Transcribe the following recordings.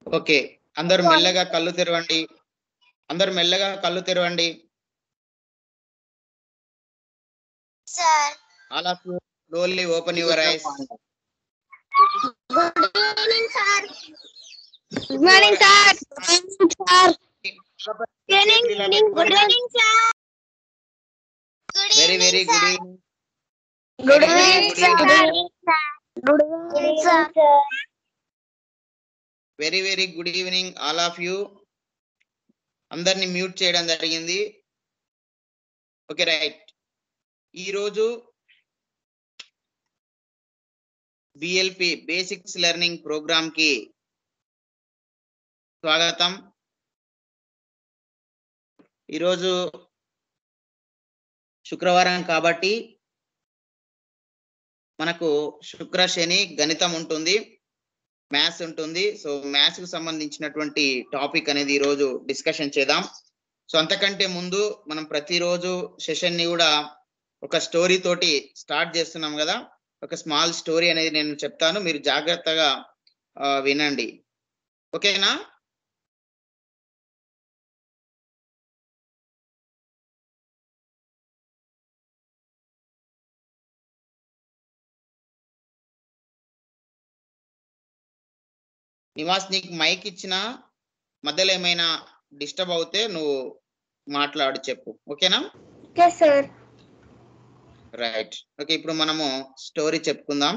Okay అందరు మెల్లగా కళ్ళు తెరవండి అందరు మెల్లగా కళ్ళు తెరవండి sir all of you slowly open your eyes good evening sir good morning sir sir good evening good evening sir very very good evening good Very, very evening good sir good evening sir very very good evening all of you అందరిని mute చేయడం జరిగింది okay right ఈరోజు BLP basics learning programme కి స్వాగతం ఈరోజు శుక్రవారం కాబట్టి మనకు శుక్ర శని గణితం ఉంటుంది మ్యాథ్స్ ఉంటుంది సో మ్యాథ్స్ కు సంబంధించినటువంటి టాపిక్ అనేది ఈ రోజు డిస్కషన్ చేద్దాం సో అంతకంటే ముందు మనం ప్రతిరోజు సెషన్ ని కూడా ఒక స్టోరీ తోటి స్టార్ట్ చేస్తున్నాం కదా ఒక స్మాల్ స్టోరీ అనేది నేను చెప్తాను మీరు జాగ్రత్తగా ఆ, వినండి ఓకేనా నివాస్ నీకు మైక్ ఇచ్చిన మధ్యలో ఏమైనా డిస్టర్బ్ అవుతే నువ్వు మాట్లాడు చెప్పు ఓకేనా ఓకే సార్ రైట్ ఓకే ఇప్పుడు మనము స్టోరీ చెప్పుకుందాం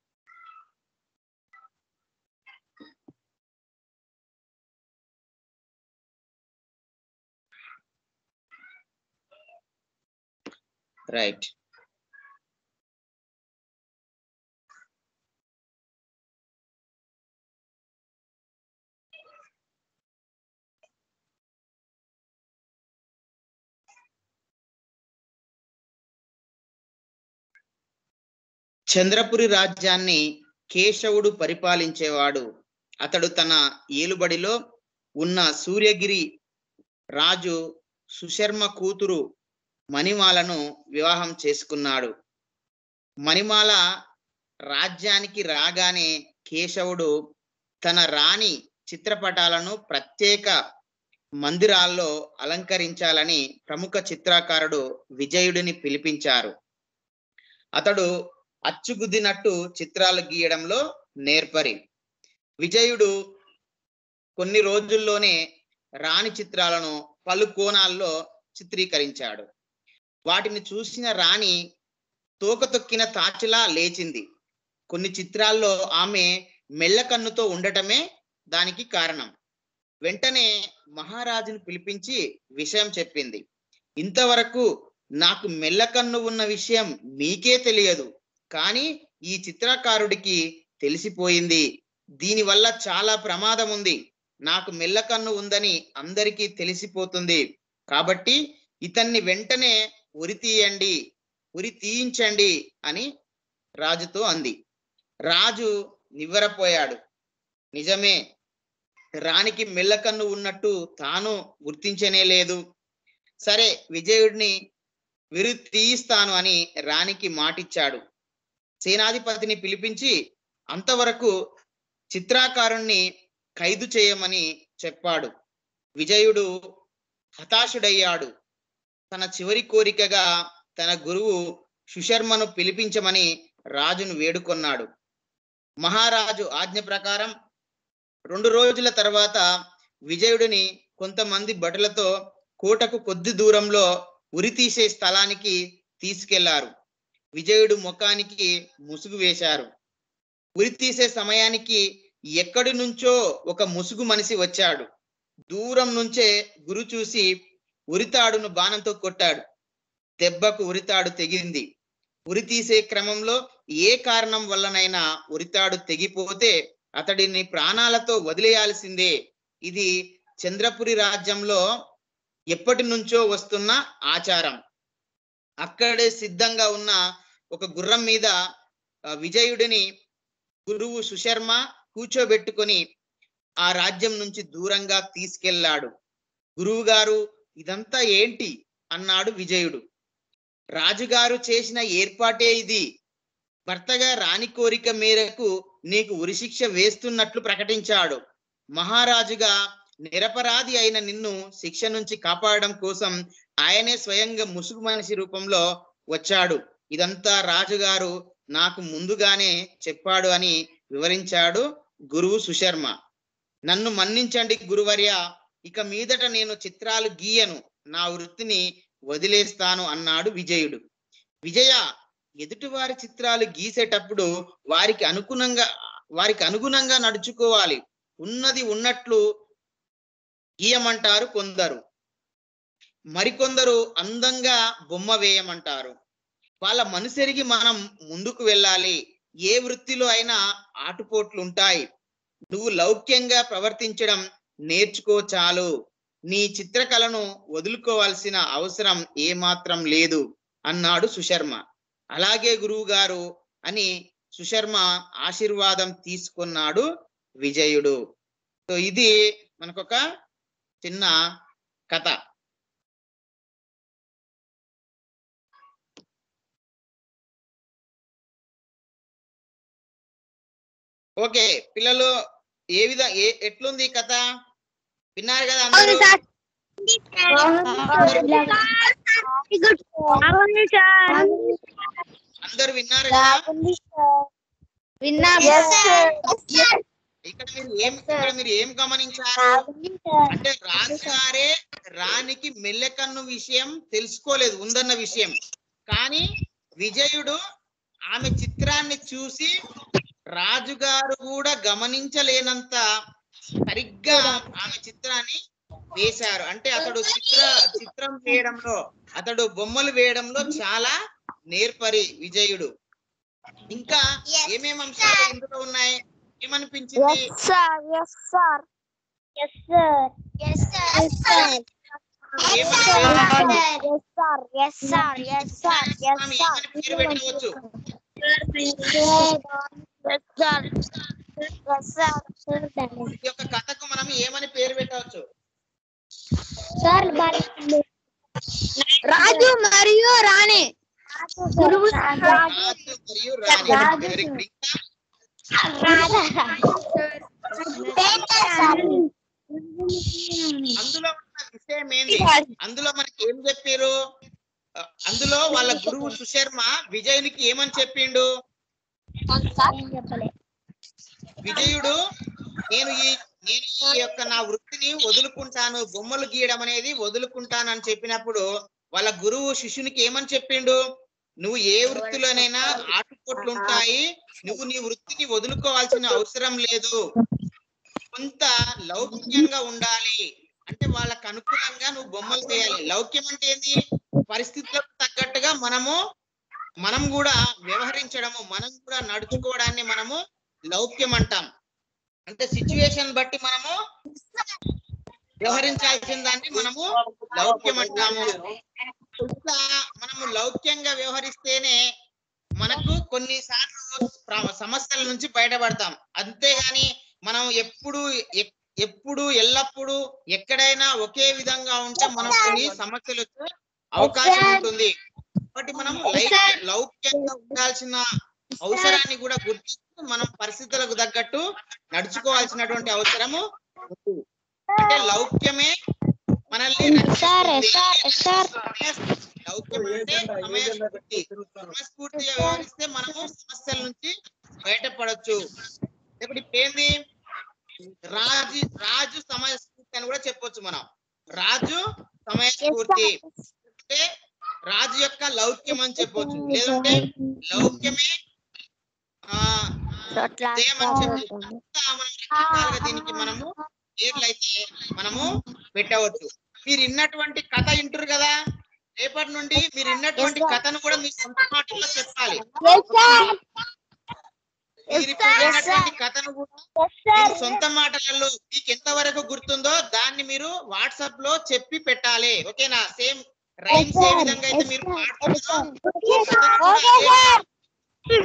రైట్ చంద్రపురి రాజ్యాన్ని కేశవుడు పరిపాలించేవాడు అతడు తన ఏలుబడిలో ఉన్న సూర్యగిరి రాజు సుశర్మ కూతురు మణిమాలను వివాహం చేసుకున్నాడు మణిమాల రాజ్యానికి రాగానే కేశవుడు తన రాణి చిత్రపటాలను ప్రత్యేక మందిరాల్లో అలంకరించాలని ప్రముఖ చిత్రకారుడు విజయుడిని పిలిపించారు అతడు అచ్చుగుద్దినట్టు చిత్రాలు గీయడంలో నేర్పరి విజయుడు కొన్ని రోజుల్లోనే రాణి చిత్రాలను పలు కోణాల్లో చిత్రీకరించాడు వాటిని చూసిన రాణి తోక తొక్కిన తాచులా లేచింది కొన్ని చిత్రాల్లో ఆమె మెల్లకన్నుతో ఉండటమే దానికి కారణం వెంటనే మహారాజును పిలిపించి విషయం చెప్పింది ఇంతవరకు నాకు మెల్లకన్ను ఉన్న విషయం మీకే తెలియదు కానీ ఈ చిత్రకారుడికి తెలిసిపోయింది దీనివల్ల చాలా ప్రమాదం ఉంది నాకు మెల్లకన్ను ఉందని అందరికీ తెలిసిపోతుంది కాబట్టి ఇతన్ని వెంటనే ఉరి తీయండి ఉరి తీయించండి అని రాజుతో అంది రాజు నివ్వరపోయాడు నిజమే రాణికి మెల్లకన్ను ఉన్నట్టు తాను గుర్తించనే లేదు సరే విజయుడిని విరు తీయిస్తాను అని రాణికి మాటిచ్చాడు సేనాధిపతిని పిలిపించి అంతవరకు చిత్రాకారుణ్ణి ఖైదు చేయమని చెప్పాడు విజయుడు హతాశుడయ్యాడు తన చివరి కోరికగా తన గురువు సుశర్మను పిలిపించమని రాజును వేడుకొన్నాడు మహారాజు ఆజ్ఞ ప్రకారం రెండు రోజుల తర్వాత విజయుడిని కొంతమంది భటులతో కోటకు కొద్ది దూరంలో ఉరి తీసే స్థలానికి తీసుకెళ్లారు విజయుడు ముఖానికి ముసుగు వేశారు ఉరి తీసే సమయానికి ఎక్కడి నుంచో ఒక ముసుగు మనిషి వచ్చాడు దూరం నుంచే గురు చూసి ఉరితాడును బాణంతో కొట్టాడు దెబ్బకు ఉరితాడు తెగింది ఉరి తీసే క్రమంలో ఏ కారణం వల్లనైనా ఉరితాడు తెగిపోతే అతడిని ప్రాణాలతో వదిలేయాల్సిందే ఇది చంద్రపురి రాజ్యంలో ఎప్పటి నుంచో వస్తున్న ఆచారం అక్కడే సిద్ధంగా ఉన్న ఒక గుర్రం మీద ఆ, విజయుడిని గురువు సుశర్మ కూర్చోబెట్టుకొని ఆ రాజ్యం నుంచి దూరంగా తీసుకెళ్లాడు గురువు గారు ఇదంతా ఏంటి అన్నాడు విజయుడు రాజుగారు చేసిన ఏర్పాటే ఇది భర్తగా రాణి కోరిక మేరకు నీకు ఉరిశిక్ష వేస్తున్నట్లు ప్రకటించాడు మహారాజుగా నిరపరాధి అయిన నిన్ను శిక్ష నుంచి కాపాడడం కోసం ఆయనే స్వయంగా ముసుగు మనిషి రూపంలో వచ్చాడు ఇదంతా రాజుగారు నాకు ముందుగానే చెప్పాడు అని వివరించాడు గురువు సుశర్మ నన్ను మన్నించండి గురువర్య ఇక మీదట నేను చిత్రాలు గీయను నా వృత్తిని వదిలేస్తాను అన్నాడు విజయుడు విజయ ఎదుటివారి చిత్రాలు గీసేటప్పుడు వారికి అనుగుణంగా వారికి అనుగుణంగా నడుచుకోవాలి ఉన్నది ఉన్నట్లు గీయమంటారు కొందరు మరికొందరు అందంగా బొమ్మ వేయమంటారు వాళ్ళ మనసెరిగి మనం ముందుకు వెళ్ళాలి ఏ వృత్తిలో అయినా ఆటుపోట్లు ఉంటాయి నువ్వు లౌక్యంగా ప్రవర్తించడం నేర్చుకో చాలు నీ చిత్రకళను వదులుకోవాల్సిన అవసరం ఏమాత్రం లేదు అన్నాడు సుశర్మ అలాగే గురువు గారు అని సుశర్మ ఆశీర్వాదం తీసుకున్నాడు విజయుడు సో ఇది మనకొక చిన్న కథ ఓకే పిల్లలు ఏ విధ ఏ ఎట్లుంది ఈ కథ విన్నారు కదా అవును అందరూ సార్ అవును సార్ అందరూ విన్నారు కదా విన్నా ఇక్కడ మీరు ఏం ఇక్కడ మీరు ఏం గమనించారు అంటే రాజుగారే రాణికి మెల్లెకన్ను విషయం తెలుసుకోలేదు ఉందన్న విషయం కానీ విజయుడు ఆమె చిత్రాన్ని చూసి రాజుగారు కూడా గమనించలేనంత సరిగ్గా ఆమె చిత్రాన్ని వేశారు అంటే అతడు చిత్ర చిత్రం వేయడంలో అతడు బొమ్మలు వేయడంలో చాలా నేర్పరి విజయుడు ఇంకా ఏమేమి అంశాలు ఇందులో ఉన్నాయి ఏమనిపించింది sir yes sir yes sir yes sir yes sir yes sir yes sir yes Swami sir ఏమని పేరు పెట్టవచ్చు ఈ యొక్క కథకు మనం ఏమని పేరు పెట్టవచ్చు రాజు మరియు రాణి గురువు రాజు మరియు రాణి Very good. ఇంకా అందులో ఉన్న విషయం ఏంది అందులో మనకి ఏం చెప్పారు అ, అందులో వాళ్ళ గురువు సుశర్మ విజయునికి ఏమని చెప్పిండు విజయుడు నేను ఈ నేను ఈ యొక్క నా వృత్తిని వదులుకుంటాను బొమ్మలు గీయడం అనేది వదులుకుంటాను అని చెప్పినప్పుడు వాళ్ళ గురువు శిష్యునికి ఏమని చెప్పిండు నువ్వు ఏ వృత్తిలోనైనా ఆటుపోట్లు ఉంటాయి నువ్వు నీ వృత్తిని వదులుకోవాల్సిన అవసరం లేదు కొంత లౌకికంగా ఉండాలి అంటే వాళ్ళకు అనుకూలంగా నువ్వు బొమ్మలు వేయాలి లౌక్యం అంటే ఏంది పరిస్థితులకు తగ్గట్టుగా మనము మనం కూడా వ్యవహరించడము మనం కూడా నడుచుకోవడాన్ని మనము లౌక్యం అంటాం అంటే సిచ్యువేషన్ బట్టి మనము వ్యవహరించాల్సిన దాన్ని మనము లౌక్యం అంటాము ఇట్లా మనము లౌక్యంగా వ్యవహరిస్తేనే మనకు కొన్నిసార్లు ప్ర- సమస్యల నుంచి బయటపడతాం అంతేగాని మనం ఎప్పుడు ఎక్- ఎప్పుడు ఎల్లప్పుడూ ఎక్కడైనా ఒకే విధంగా ఉంటే మనం కొన్ని సమస్యలు వచ్చే అవకాశం ఉంటుంది కాబట్టి మనం లై- లౌక్యంగా ఉండాల్సిన అవసరాన్ని కూడా గుర్తిస్తూ మనం పరిస్థితులకు తగ్గట్టు నడుచుకోవాల్సినటువంటి అవసరము ఉంది. అంటే లౌక్యమే మనల్ని రక్షిస్తుంది. లౌక్యం అంటే సమయస్ఫూర్తి సమయస్ఫూర్తిగా వ్యవహరిస్తే మనము సమస్యల నుంచి బయటపడొచ్చు ఇప్పుడు ఇప్పుడు ఏంది రాజు రాజు సమయస్ఫూర్తి అని కూడా చెప్పొచ్చు మనం రాజు సమయస్ఫూర్తి అంటే రాజు యొక్క లౌక్యం అని చెప్పొచ్చు లేదంటే లౌక్యమే ఆ జయమని చెప్పొచ్చు అంతా మనం రకరకాలుగా దీనికి మనము పేర్లు అయితే మనము పెట్టవచ్చు మీరు ఇన్నటువంటి కథ వింటారు కదా రేపటి నుండి మీరు ఇన్నటువంటి కథను కూడా మీ సొంత మాటల్లో చెప్పాలి మీరు ఇప్పుడు విన్నటువంటి కథను కూడా మీరు సొంత మాటలలో మీకు ఎంత వరకు గుర్తుందో దాన్ని మీరు వాట్సాప్ లో చెప్పి పెట్టాలి ఓకేనా సేమ్ రైమ్స్ ఏ విధంగా అయితే మీరు పాడుతున్నారో ఈ కథను కూడా అదే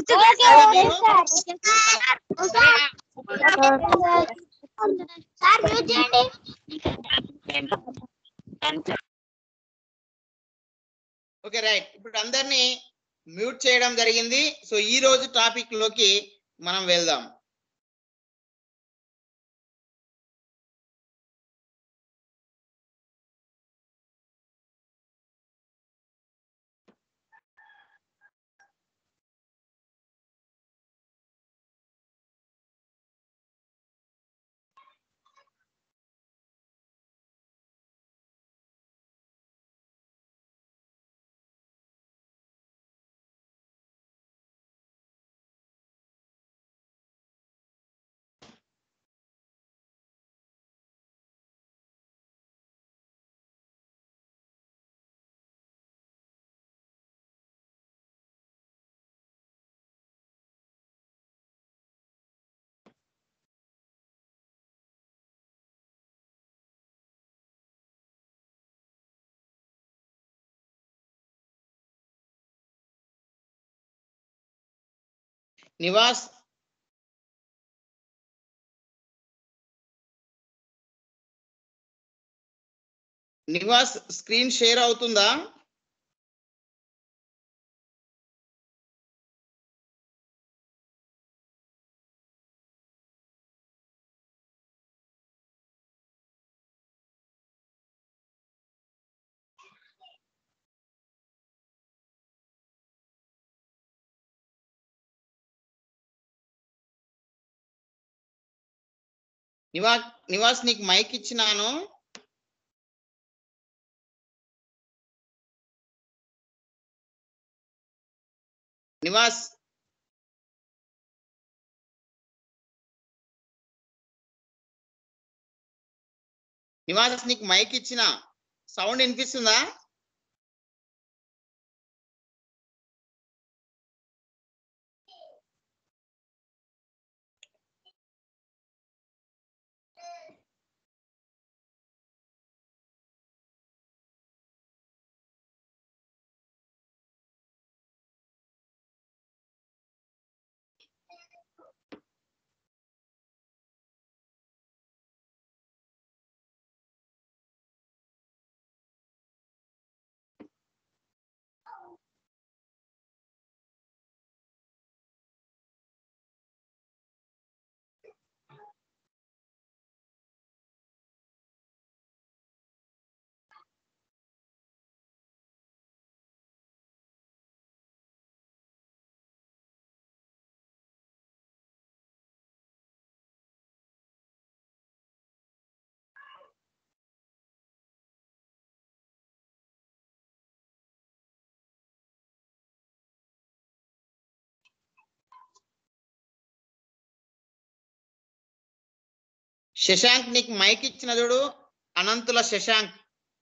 ఓకే రైట్ ఇప్పుడు అందరినీ మ్యూట్ చేయడం జరిగింది సో ఈ రోజు టాపిక్ లోకి మనం వెళ్దాం నివాస్ నివాస్ స్క్రీన్ షేర్ అవుతుందా నివా నివాస్ నీకు మైక్ ఇచ్చినాను నివాస్ నివాస్ నీకు మైక్ ఇచ్చిన సౌండ్ వినిపిస్తుందా శశాంక్ నీకు మైక్ ఇచ్చిన చూడు Ananthula Shashank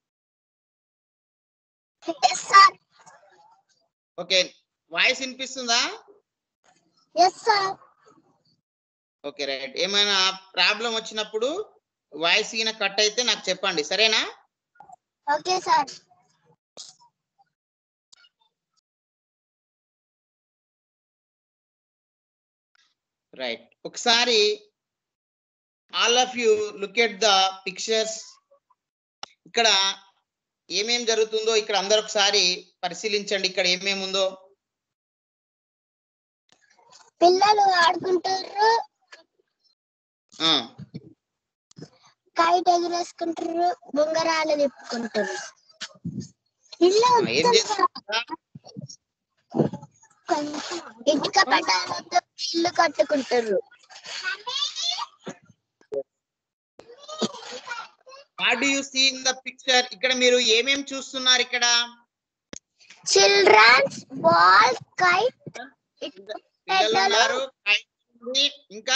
yes sir okay voice వినిపిస్తుందా ఎస్ సార్ ఓకే రైట్ ఏమైనా ప్రాబ్లం వచ్చినప్పుడు వాయిస్ ఈయన కట్ అయితే నాకు చెప్పండి సరేనా ఓకే సార్ రైట్ ఒకసారి all of you look at the pictures ఇక్కడ ఏమేం జరుగుతుందో ఇక్కడ అందరు ఒకసారి పరిశీలించండి ఇక్కడ ఏమేమి ఉందో పిల్లలు ఆడుకుంటారు ఆ, కైట్ ఎగిరేసుకుంటారు బొంగరాలు తిప్పుకుంటారు ఇల్లు ఏం వస్తుంది చేస్తున్నారు ఇటుక పట్టాలతో ఇల్లు కట్టుకుంటారు what do you see in the picture ఇక్కడ మీరు ఏమేం చూస్తున్నారు ఇక్కడ చిల్డ్రన్స్ బాల్ కైట్ పిల్లలు ఉన్నారు kite ఉంది, ఇంకా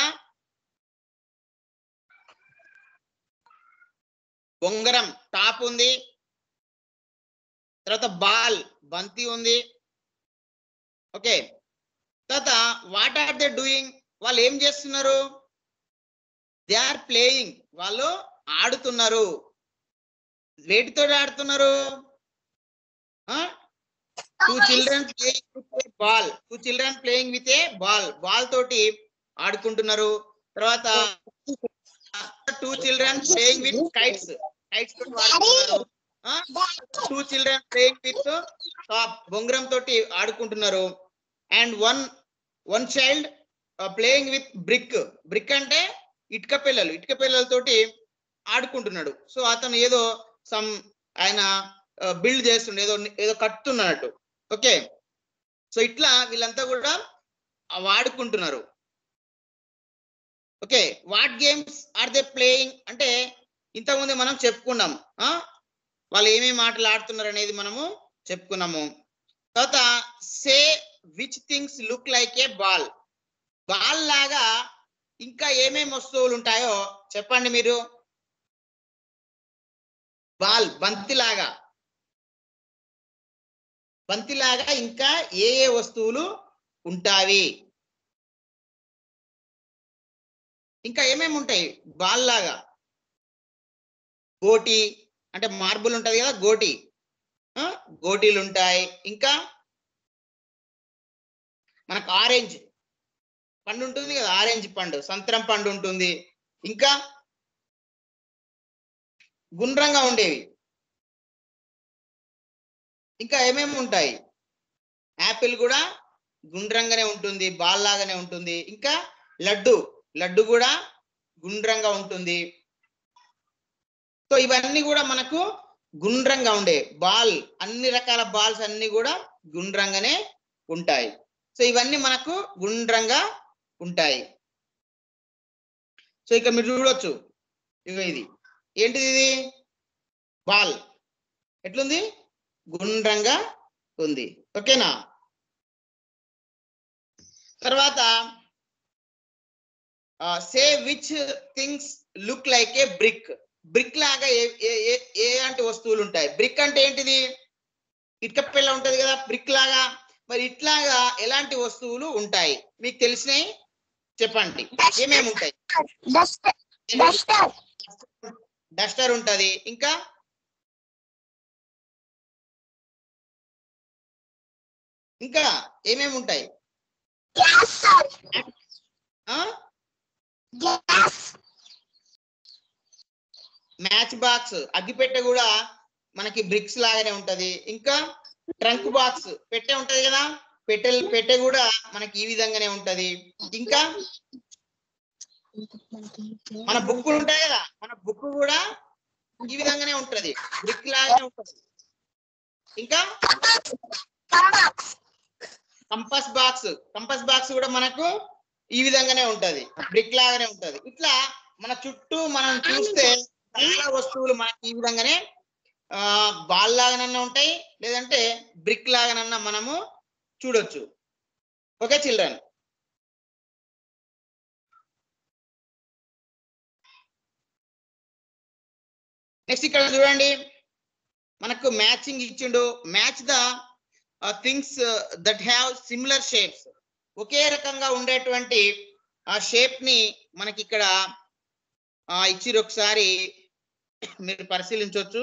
బొంగరం టాప్ ఉంది తర్వాత బాల్ బంతి ఉంది ఓకే తర్వాత వాట్ ఆర్ దే డూయింగ్ వాళ్ళు ఏం చేస్తున్నారు దే ఆర్ ప్లేయింగ్ వాళ్ళు ఆడుతున్నారు వేటితో ఆడుతున్నారు two children playing with ball two children playing with a ball ball తోటి ఆడుకుంటున్నారు తర్వాత two children playing with kites kites తోటి ఆడుకుంటున్నారు two children playing with top బొంగరం తోటి ఆడుకుంటున్నారు and one one child playing with brick brick అంటే ఇటుక పిల్లలు ఇటుక పిల్లలతోటి ఆడుకుంటున్నాడు సో అతను ఏదో సమ్ ఆయన బిల్డ్ చేస్తుండే ఏదో ఏదో కట్టున్నట్టు ఓకే సో ఇట్లా వీళ్ళంతా కూడా ఆ వాడుకుంటున్నారు okay what games are they playing అంటే ఇంతకుముందే మనం చెప్పుకున్నాం ఆ వాళ్ళు ఏమేమి ఆటలు ఆడుతున్నారు అనేది మనము చెప్పుకున్నాము తర్వాత say which things look like a ball ball లాగా ఇంకా ఏమేమి వస్తువులు ఉంటాయో చెప్పండి మీరు బాల్ బంతిలాగా బంతిలాగా ఇంకా ఏ ఏ వస్తువులు ఉంటాయి ఇంకా ఏమేమి ఉంటాయి బాల్ లాగా గోటి అంటే మార్బుల్ ఉంటది కదా గోటి ఆ, గోటీలు ఉంటాయి ఇంకా మనకు ఆరెంజ్ పండు ఉంటుంది కదా ఆరెంజ్ పండు సంత్రం పండు ఉంటుంది ఇంకా గుండ్రంగా ఉండేవి ఇంకా ఏమేమి ఉంటాయి యాపిల్ కూడా గుండ్రంగానే ఉంటుంది బాల్ లాగానే ఉంటుంది ఇంకా లడ్డు లడ్డు కూడా గుండ్రంగా ఉంటుంది సో ఇవన్నీ కూడా మనకు గుండ్రంగా ఉండే బాల్ అన్ని రకాల బాల్స్ అన్ని కూడా గుండ్రంగానే ఉంటాయి సో ఇవన్నీ మనకు గుండ్రంగా ఉంటాయి సో ఇక మీరు చూడొచ్చు ఇక ఇది ఏంటిది ఇది బాల్ ఎట్లుంది గుండ్రంగా ఉంది ఓకేనా తర్వాత say which things look like a brick brick లాగా ఏ ఏ- ఏ ఎలాంటి వస్తువులు ఉంటాయి బ్రిక్ అంటే ఏంటిది ఇటుక పిల్ల ఉంటది కదా బ్రిక్ లాగా మరి ఇట్లాగా ఎలాంటి వస్తువులు ఉంటాయి మీకు తెలిసినవి చెప్పండి ఏమేమి ఉంటాయి డస్టర్ డస్టర్ డస్టర్ ఉంటది ఇంకా ఇంకా ఏమేమి ఉంటాయి గ్యాస్ సార్ ఆ గ్యాస్ మ్యాచ్ బాక్స్ అగ్గిపెట్టె కూడా మనకి బ్రిక్స్ లాగానే ఉంటది ఇంకా ట్రంక్ బాక్స్ పెట్టె ఉంటది కదా పెట్టె పెట్టె కూడా మనకి ఈ విధంగానే ఉంటది ఇంకా మన బుక్ ఉంటాయి కదా మన బుక్ కూడా ఈ విధంగానే ఉంటది బ్రిక్ లాగానే ఉంటది ఇంకా కంబాక్స్ కంపస్ బాక్స్ కంపస్ బాక్స్ కూడా మనకు ఈ విధంగానే ఉంటది బ్రిక్ లాగానే ఉంటది ఇట్లా మన చుట్టూ మనం చూస్తే చాలా వస్తువులు మనకి ఈ విధంగానే ఆ బాల్ లాగానన్నా ఉంటాయి లేదంటే బ్రిక్ లాగానన్నా మనము చూడొచ్చు ఓకే చిల్డ్రన్ నెక్స్ట్ ఇక్కడ చూడండి మనకు మ్యాచింగ్ ఇచ్చిండు match the things that have similar shapes ఒకే రకంగా ఉండేటువంటి ఆ షేప్ ని మనకి ఇక్కడ ఆ ఇచ్చిరు ఒకసారి మీరు పరిశీలించవచ్చు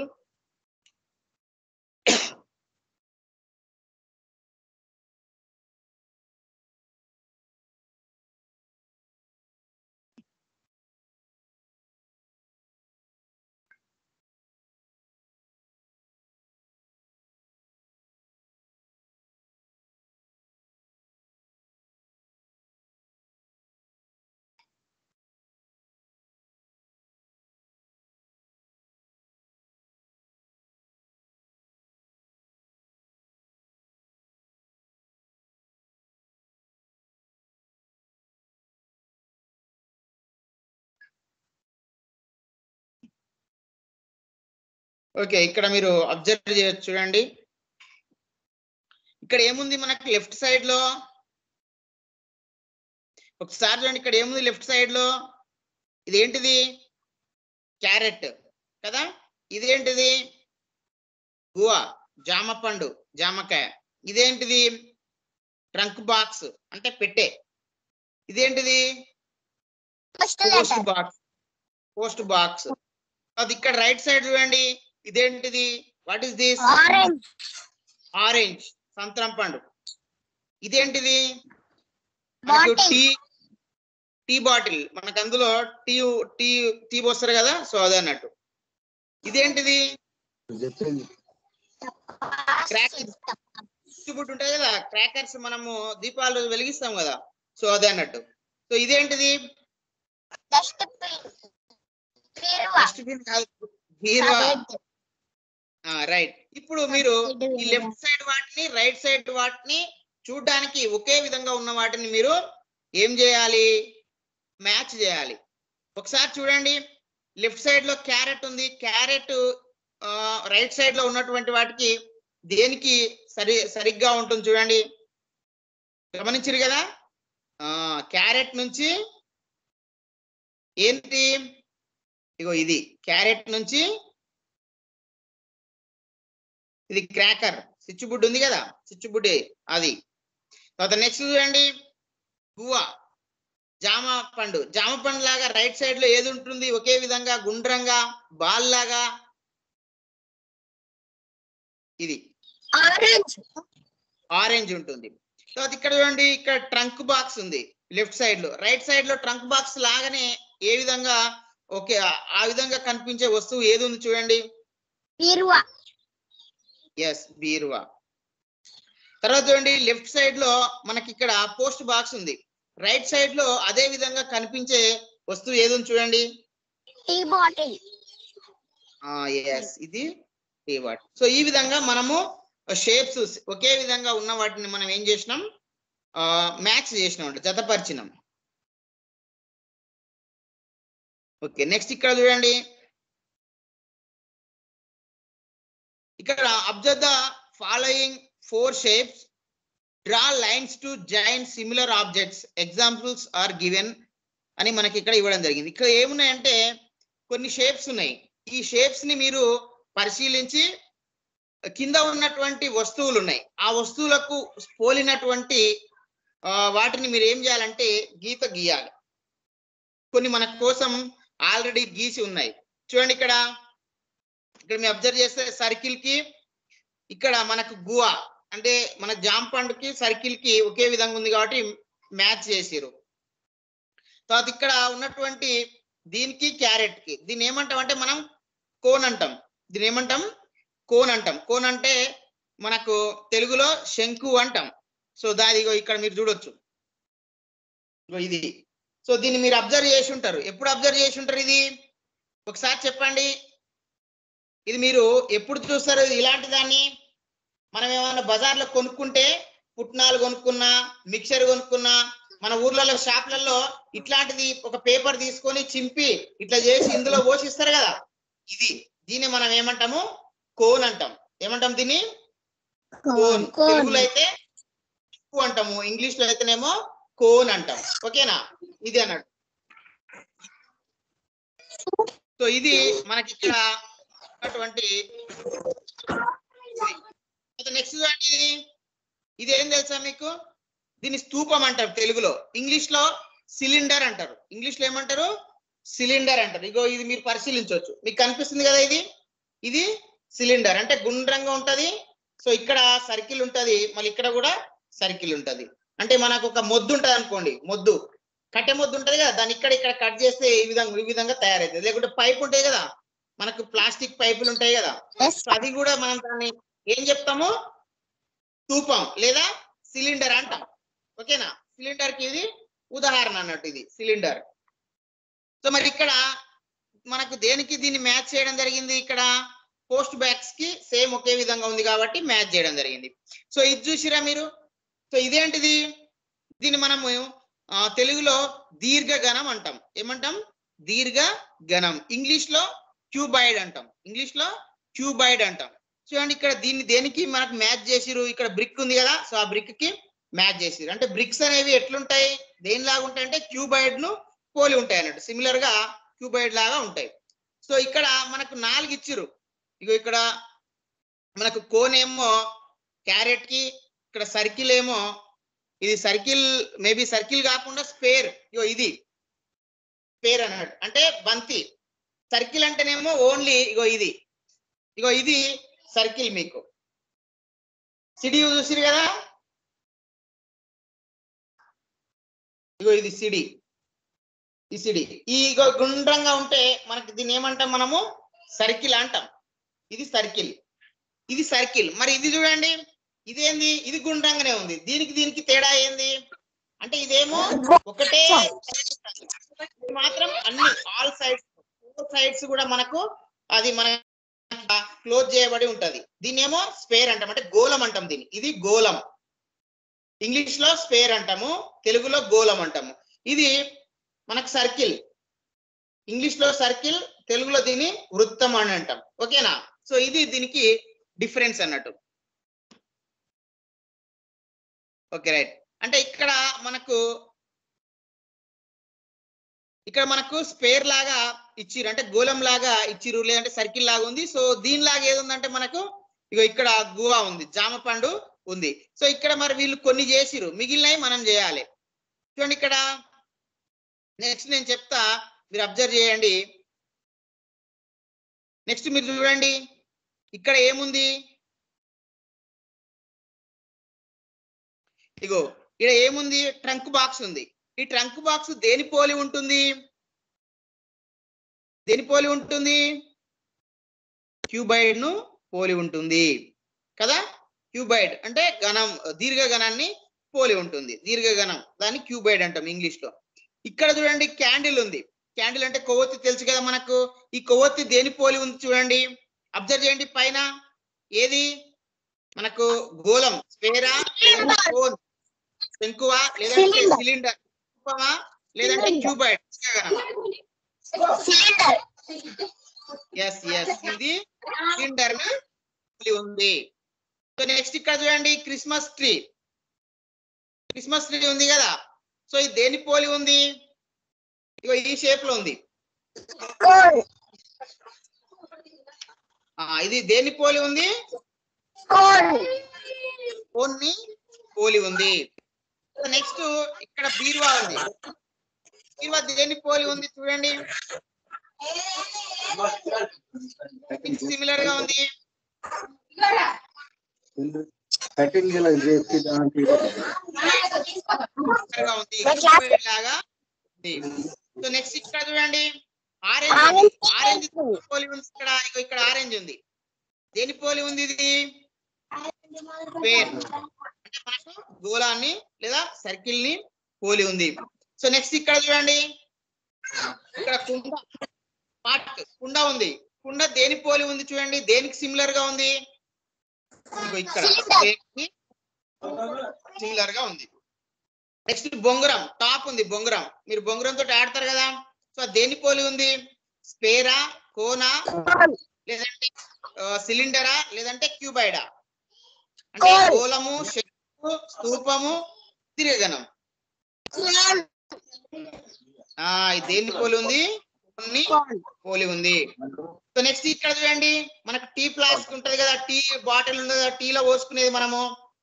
ఓకే ఇక్కడ మీరు అబ్జర్వ్ చేయొచ్చు చూడండి ఇక్కడ ఏముంది మనకి లెఫ్ట్ సైడ్ లో ఒకసారి చూడండి ఇక్కడ ఏముంది లెఫ్ట్ సైడ్ లో ఇదేంటిది క్యారెట్ కదా ఇదేంటిది గువా జామ పండు జామకాయ ఇదేంటిది ట్రంక్ బాక్స్ అంటే పెట్టే ఇదేంటిది first post letter box post box అది ఇక్కడ రైట్ సైడ్ చూడండి ఇదేంటిది what is this orange orange సంత్రం పండు ఇదేంటిది మనకు బాటిల్ టీ టీ బాటిల్ మనకు అందులో టీ టీ టీ పోస్తారు కదా సో అదే అన్నట్టు ఇదేంటిది క్రాకర్స్ డిస్ట్రిబ్యూట్ ఉంటాయి కదా క్రాకర్స్ మనము దీపాలు రోజు వెలిగిస్తాం కదా సో అదే అన్నట్టు సో ఇదేంటిది డస్ట్ బీరువా డస్ట్బిన్ కాదు బీరువా రైట్ ఇప్పుడు మీరు ఈ లెఫ్ట్ సైడ్ వాటిని రైట్ సైడ్ వాటిని చూడడానికి ఒకే విధంగా ఉన్న వాటిని మీరు ఏం చేయాలి మ్యాచ్ చేయాలి ఒకసారి చూడండి లెఫ్ట్ సైడ్ లో క్యారెట్ ఉంది క్యారెట్ రైట్ సైడ్ లో ఉన్నటువంటి వాటికి దేనికి సరి సరిగ్గా ఉంటుంది చూడండి గమనించారు కదా క్యారెట్ నుంచి ఏంటి ఇగో ఇది క్యారెట్ నుంచి ఇది క్రాకర్ స్విచ్ బుడ్ ఉంది కదా స్విచ్ బుడ్ అది తర్వాత నెక్స్ట్ చూడండి గువ్వ జామ పండు జామ పండు లాగా రైట్ సైడ్ లో ఏది ఉంటుంది ఒకే విధంగా గుండ్రంగా బాల్ లాగా ఇది ఆరెంజ్ ఆరెంజ్ ఉంటుంది తర్వాత ఇక్కడ చూడండి ఇక్కడ ట్రంక్ బాక్స్ ఉంది లెఫ్ట్ సైడ్ లో రైట్ సైడ్ లో ట్రంక్ బాక్స్ లాగానే ఏ విధంగా ఓకే ఆ విధంగా కనిపించే వస్తువు ఏది ఉంది చూడండి బీరువా ఎస్ బీరువా తర్వాత చూడండి లెఫ్ట్ సైడ్ లో మనకి ఇక్కడ పోస్ట్ బాక్స్ ఉంది రైట్ సైడ్ లో అదే విధంగా కనిపించే వస్తువు ఏది ఉంది చూడండి టీ బాటిల్ ఎస్ ఇది టీ వాట్ సో ఈ విధంగా మనము షేప్స్ ఒకే విధంగా ఉన్న వాటిని మనం ఏం చేసినాం మ్యాచ్ చేసినాం అంటే జతపరిచినాం ఓకే నెక్స్ట్ ఇక్కడ చూడండి ఇక్కడ observe the following four shapes draw lines to join similar objects examples are given అని మనకి ఇక్కడ ఇవ్వడం జరిగింది ఇక్కడ ఏమున్నాయంటే కొన్ని షేప్స్ ఉన్నాయి ఈ షేప్స్ ని మీరు పరిశీలించి కింద ఉన్నటువంటి వస్తువులు ఉన్నాయి ఆ వస్తువులకు పోలినటువంటి ఆ, వాటిని మీరు ఏం చేయాలంటే గీత గీయాలి కొన్ని మన కోసం ఆల్రెడీ గీసి ఉన్నాయి చూడండి ఇక్కడ ఇక్కడ మీరు అబ్జర్వ్ చేస్తే సర్కిల్ కి ఇక్కడ మనకు గువా అంటే మన జామ పండుకి సర్కిల్ కి ఒకే విధంగా ఉంది కాబట్టి మ్యాచ్ చేసిరు తర్వాత ఇక్కడ ఉన్నటువంటి దీనికి క్యారెట్ కి దీన్ని ఏమంటాం అంటే మనం కోన్ అంటాం దీన్ని ఏమంటాం కోన్ అంటాం కోన్ అంటే మనకు తెలుగులో శంకు అంటాం సో దాని ఇగో ఇక్కడ మీరు చూడొచ్చు ఇగో ఇది సో దీన్ని మీరు అబ్జర్వ్ చేసి ఉంటారు ఎప్పుడు అబ్జర్వ్ చేసి ఉంటారు ఇది ఒకసారి చెప్పండి ఇది మీరు ఎప్పుడు చూస్తారు ఇది ఇలాంటి దాన్ని మనం ఏమైనా బజార్లో కొనుక్కుంటే పుట్నాలు కొనుక్కున్నా మిక్చర్ కొనుక్కున్నా మన ఊర్లలో షాప్లలో ఇట్లాంటిది ఒక పేపర్ తీసుకొని చింపి ఇట్లా చేసి ఇందులో పోషిస్తారు కదా ఇది దీన్ని మనం ఏమంటాము కోన్ అంటాం ఏమంటాం దీన్ని కోన్ తెలుగులో అయితే చిక్కు అంటాము ఇంగ్లీష్ లో అయితేనేమో కోన్ అంటాం ఓకేనా ఇది అన్నట్టు సో ఇది మనకి ఇక్కడ ఉన్నటువంటి నెక్స్ట్ చూడండి ఇది ఇది ఏం తెలుసా మీకు దీన్ని స్తూపం అంటారు తెలుగులో ఇంగ్లీష్ లో సిలిండర్ అంటారు ఇంగ్లీష్ లో ఏమంటారు సిలిండర్ అంటారు ఇగో ఇది మీరు పరిశీలించవచ్చు మీకు కనిపిస్తుంది కదా ఇది ఇది సిలిండర్ అంటే గుండ్రంగా ఉంటది సో ఇక్కడ సర్కిల్ ఉంటది మళ్ళీ ఇక్కడ కూడా సర్కిల్ ఉంటది అంటే మనకు ఒక మొద్దు ఉంటది అనుకోండి మొద్దు కట్టె మొద్దు ఉంటది కదా దాన్ని ఇక్కడ ఇక్కడ కట్ చేస్తే ఈ విధంగా ఈ విధంగా తయారవుతుంది లేకుంటే పైప్ ఉంటాయి కదా మనకు ప్లాస్టిక్ పైపులు ఉంటాయి కదా సో అది కూడా మనం దాన్ని ఏం చెప్తాము స్తూపం లేదా సిలిండర్ అంటాం ఓకేనా సిలిండర్ కి ఇది ఉదాహరణ అన్నట్టు ఇది సిలిండర్ సో మరి ఇక్కడ మనకు దేనికి దీన్ని మ్యాచ్ చేయడం జరిగింది ఇక్కడ పోస్ట్ బ్యాగ్స్ కి సేమ్ ఒకే విధంగా ఉంది కాబట్టి మ్యాచ్ చేయడం జరిగింది సో ఇది చూసిరా మీరు సో ఇదేంటిది దీన్ని మనము ఆ, తెలుగులో దీర్ఘగణం అంటాం ఏమంటాం దీర్ఘ గణం ఇంగ్లీష్ లో క్యూబాయిడ్ అంటాం ఇంగ్లీష్ లో క్యూబాయిడ్ అంటాం చూడండి ఇక్కడ దీన్ని దేనికి మనకు మ్యాచ్ చేసిరు ఇక్కడ బ్రిక్ ఉంది కదా సో ఆ బ్రిక్ కి మ్యాచ్ చేసిరు అంటే బ్రిక్స్ అనేవి ఎట్లుంటాయి దేనిలాగా ఉంటాయి అంటే క్యూబాయిడ్ ను పోలి ఉంటాయి అన్నట్టు సిమిలర్ గా క్యూబాయిడ్ లాగా ఉంటాయి సో ఇక్కడ మనకు నాలుగు ఇచ్చిరు ఇగో ఇక్కడ మనకు కోన్ ఏమో క్యారెట్ కి ఇక్కడ సర్కిల్ ఏమో ఇది సర్కిల్ మేబీ సర్కిల్ కాకుండా స్పేర్ ఇగో ఇది స్పేర్ అన్నట్టు అంటే బంతి సర్కిల్ అంటేనేమో ఓన్లీ ఇగో ఇది ఇగో ఇది సర్కిల్ మీకు సిడి చూసిరు కదా ఇగో ఇది సిడి ఈ సిడి ఈ ఇగో గుండ్రంగా ఉంటే మనకి దీన్ని ఏమంటాం మనము సర్కిల్ అంటాం ఇది సర్కిల్ ఇది సర్కిల్ మరి ఇది చూడండి ఇదేంది ఇది గుండ్రంగానే ఉంది దీనికి దీనికి తేడా ఏంది అంటే ఇదేమో ఒకటే ఇది మాత్రం అన్ని ఆల్ సైడ్స్ ఫోర్ సైడ్స్ కూడా మనకు అది మన క్లోజ్ చేయబడి ఉంటది దీన్ని ఏమో స్పేర్ అంటాం అంటే గోళం అంటాం దీన్ని ఇది గోళం ఇంగ్లీష్ లో స్పేర్ అంటాము తెలుగులో గోళం అంటాము ఇది మనకు సర్కిల్ ఇంగ్లీష్ లో సర్కిల్ తెలుగులో దీన్ని వృత్తం అని అంటాం ఓకేనా సో ఇది దీనికి డిఫరెన్స్ అన్నట్టు ఓకే రైట్ అంటే ఇక్కడ మనకు ఇక్కడ మనకు స్పేర్ లాగా ఇచ్చిరు అంటే గోళం లాగా ఇచ్చిరు లేదంటే సర్కిల్ లాగా ఉంది సో దీనిలాగా ఏది ఉందంటే మనకు ఇగో ఇక్కడ గువా ఉంది జామ పండు ఉంది సో ఇక్కడ మరి వీళ్ళు కొన్ని చేసిరు మిగిలినవి మనం చేయాలి చూడండి ఇక్కడ నెక్స్ట్ నేను చెప్తా మీరు అబ్జర్వ్ చేయండి నెక్స్ట్ మీరు చూడండి ఇక్కడ ఏముంది ఇగో ఇక్కడ ఏముంది ట్రంక్ బాక్స్ ఉంది ఈ ట్రంక్ బాక్స్ దేని పోలి ఉంటుంది దేని పోలి ఉంటుంది క్యూబైడ్ ను పోలి ఉంటుంది కదా క్యూబైడ్ అంటే ఘనం దీర్ఘ గణాన్ని పోలి ఉంటుంది దీర్ఘ గణం దాన్ని క్యూబైడ్ అంటాం ఇంగ్లీష్ లో ఇక్కడ చూడండి క్యాండిల్ ఉంది క్యాండిల్ అంటే కొవ్వొత్తి తెలుసు కదా మనకు ఈ కొవ్వొత్తి దేని పోలి ఉంది చూడండి అబ్జర్వ్ చేయండి పైన ఏది మనకు గోళం స్పేరా కోన్ శంకువా లేదంటే Cylinder. సిలిండర్ లేదంటే Cylinder. Cuboid cylinder yes yes ఇది సిలిండర్ ఉంది సో నెక్స్ట్ ఇక్కడ చూడండి క్రిస్మస్ ట్రీ క్రిస్మస్ ట్రీ ఉంది కదా సో ఇది దేని పోలి ఉంది ఇగో ఈ షేప్ లో ఉంది కోన్ ఆ, ఇది దేని పోలి ఉంది కోన్ ఫోన్ ని పోలి ఉంది నెక్స్ట్ ఇక్కడ బీరువా ఉంది బీరువా దేని పోలి ఉంది చూడండి సిమిలర్ గా ఉంది కటింగ్ ఇలా చేసి దాంట్లో similar గా ఉంది Next. Cuboid లాగా ఉంది సో నెక్స్ట్ ఇక్కడ చూడండి ఆరెంజ్ Orange. ఆరెంజ్ పోలి ఉంది ఇక్కడ ఇగో ఇక్కడ ఆరెంజ్ ఉంది దేని పోలి ఉంది ఇది స్క్వేర్ అంటే మనకు గోళాన్ని లేదా సర్కిల్ ని పోలి ఉంది సో నెక్స్ట్ ఇక్కడ చూడండి ఇక్కడ కుండ పాట్ కుండ ఉంది కుండ దేని పోలి ఉంది చూడండి దేనికి సిమిలర్ గా ఉంది ఇగో ఇక్కడ సిమిలర్ గా ఉంది నెక్స్ట్ బొంగరం టాప్ ఉంది బొంగరం మీరు బొంగరం తోటి ఆడతారు కదా సో అది దేని పోలి ఉంది స్పేరా కోనా లేదంటే ఆ, సిలిండరా లేదంటే క్యూబైడా అంటే Coin. గోళము శక్కు స్తూపము తిరగనం ఆ ఇది దేన్ని పోలి ఉంది కొన్ని పోలి ఉంది సో నెక్స్ట్ ఇక్కడ చూడండి మనకు టీ ఫ్లాస్క్ ఉంటది కదా టీ బాటిల్ ఉంటది కదా టీలో పోసుకునేది మనము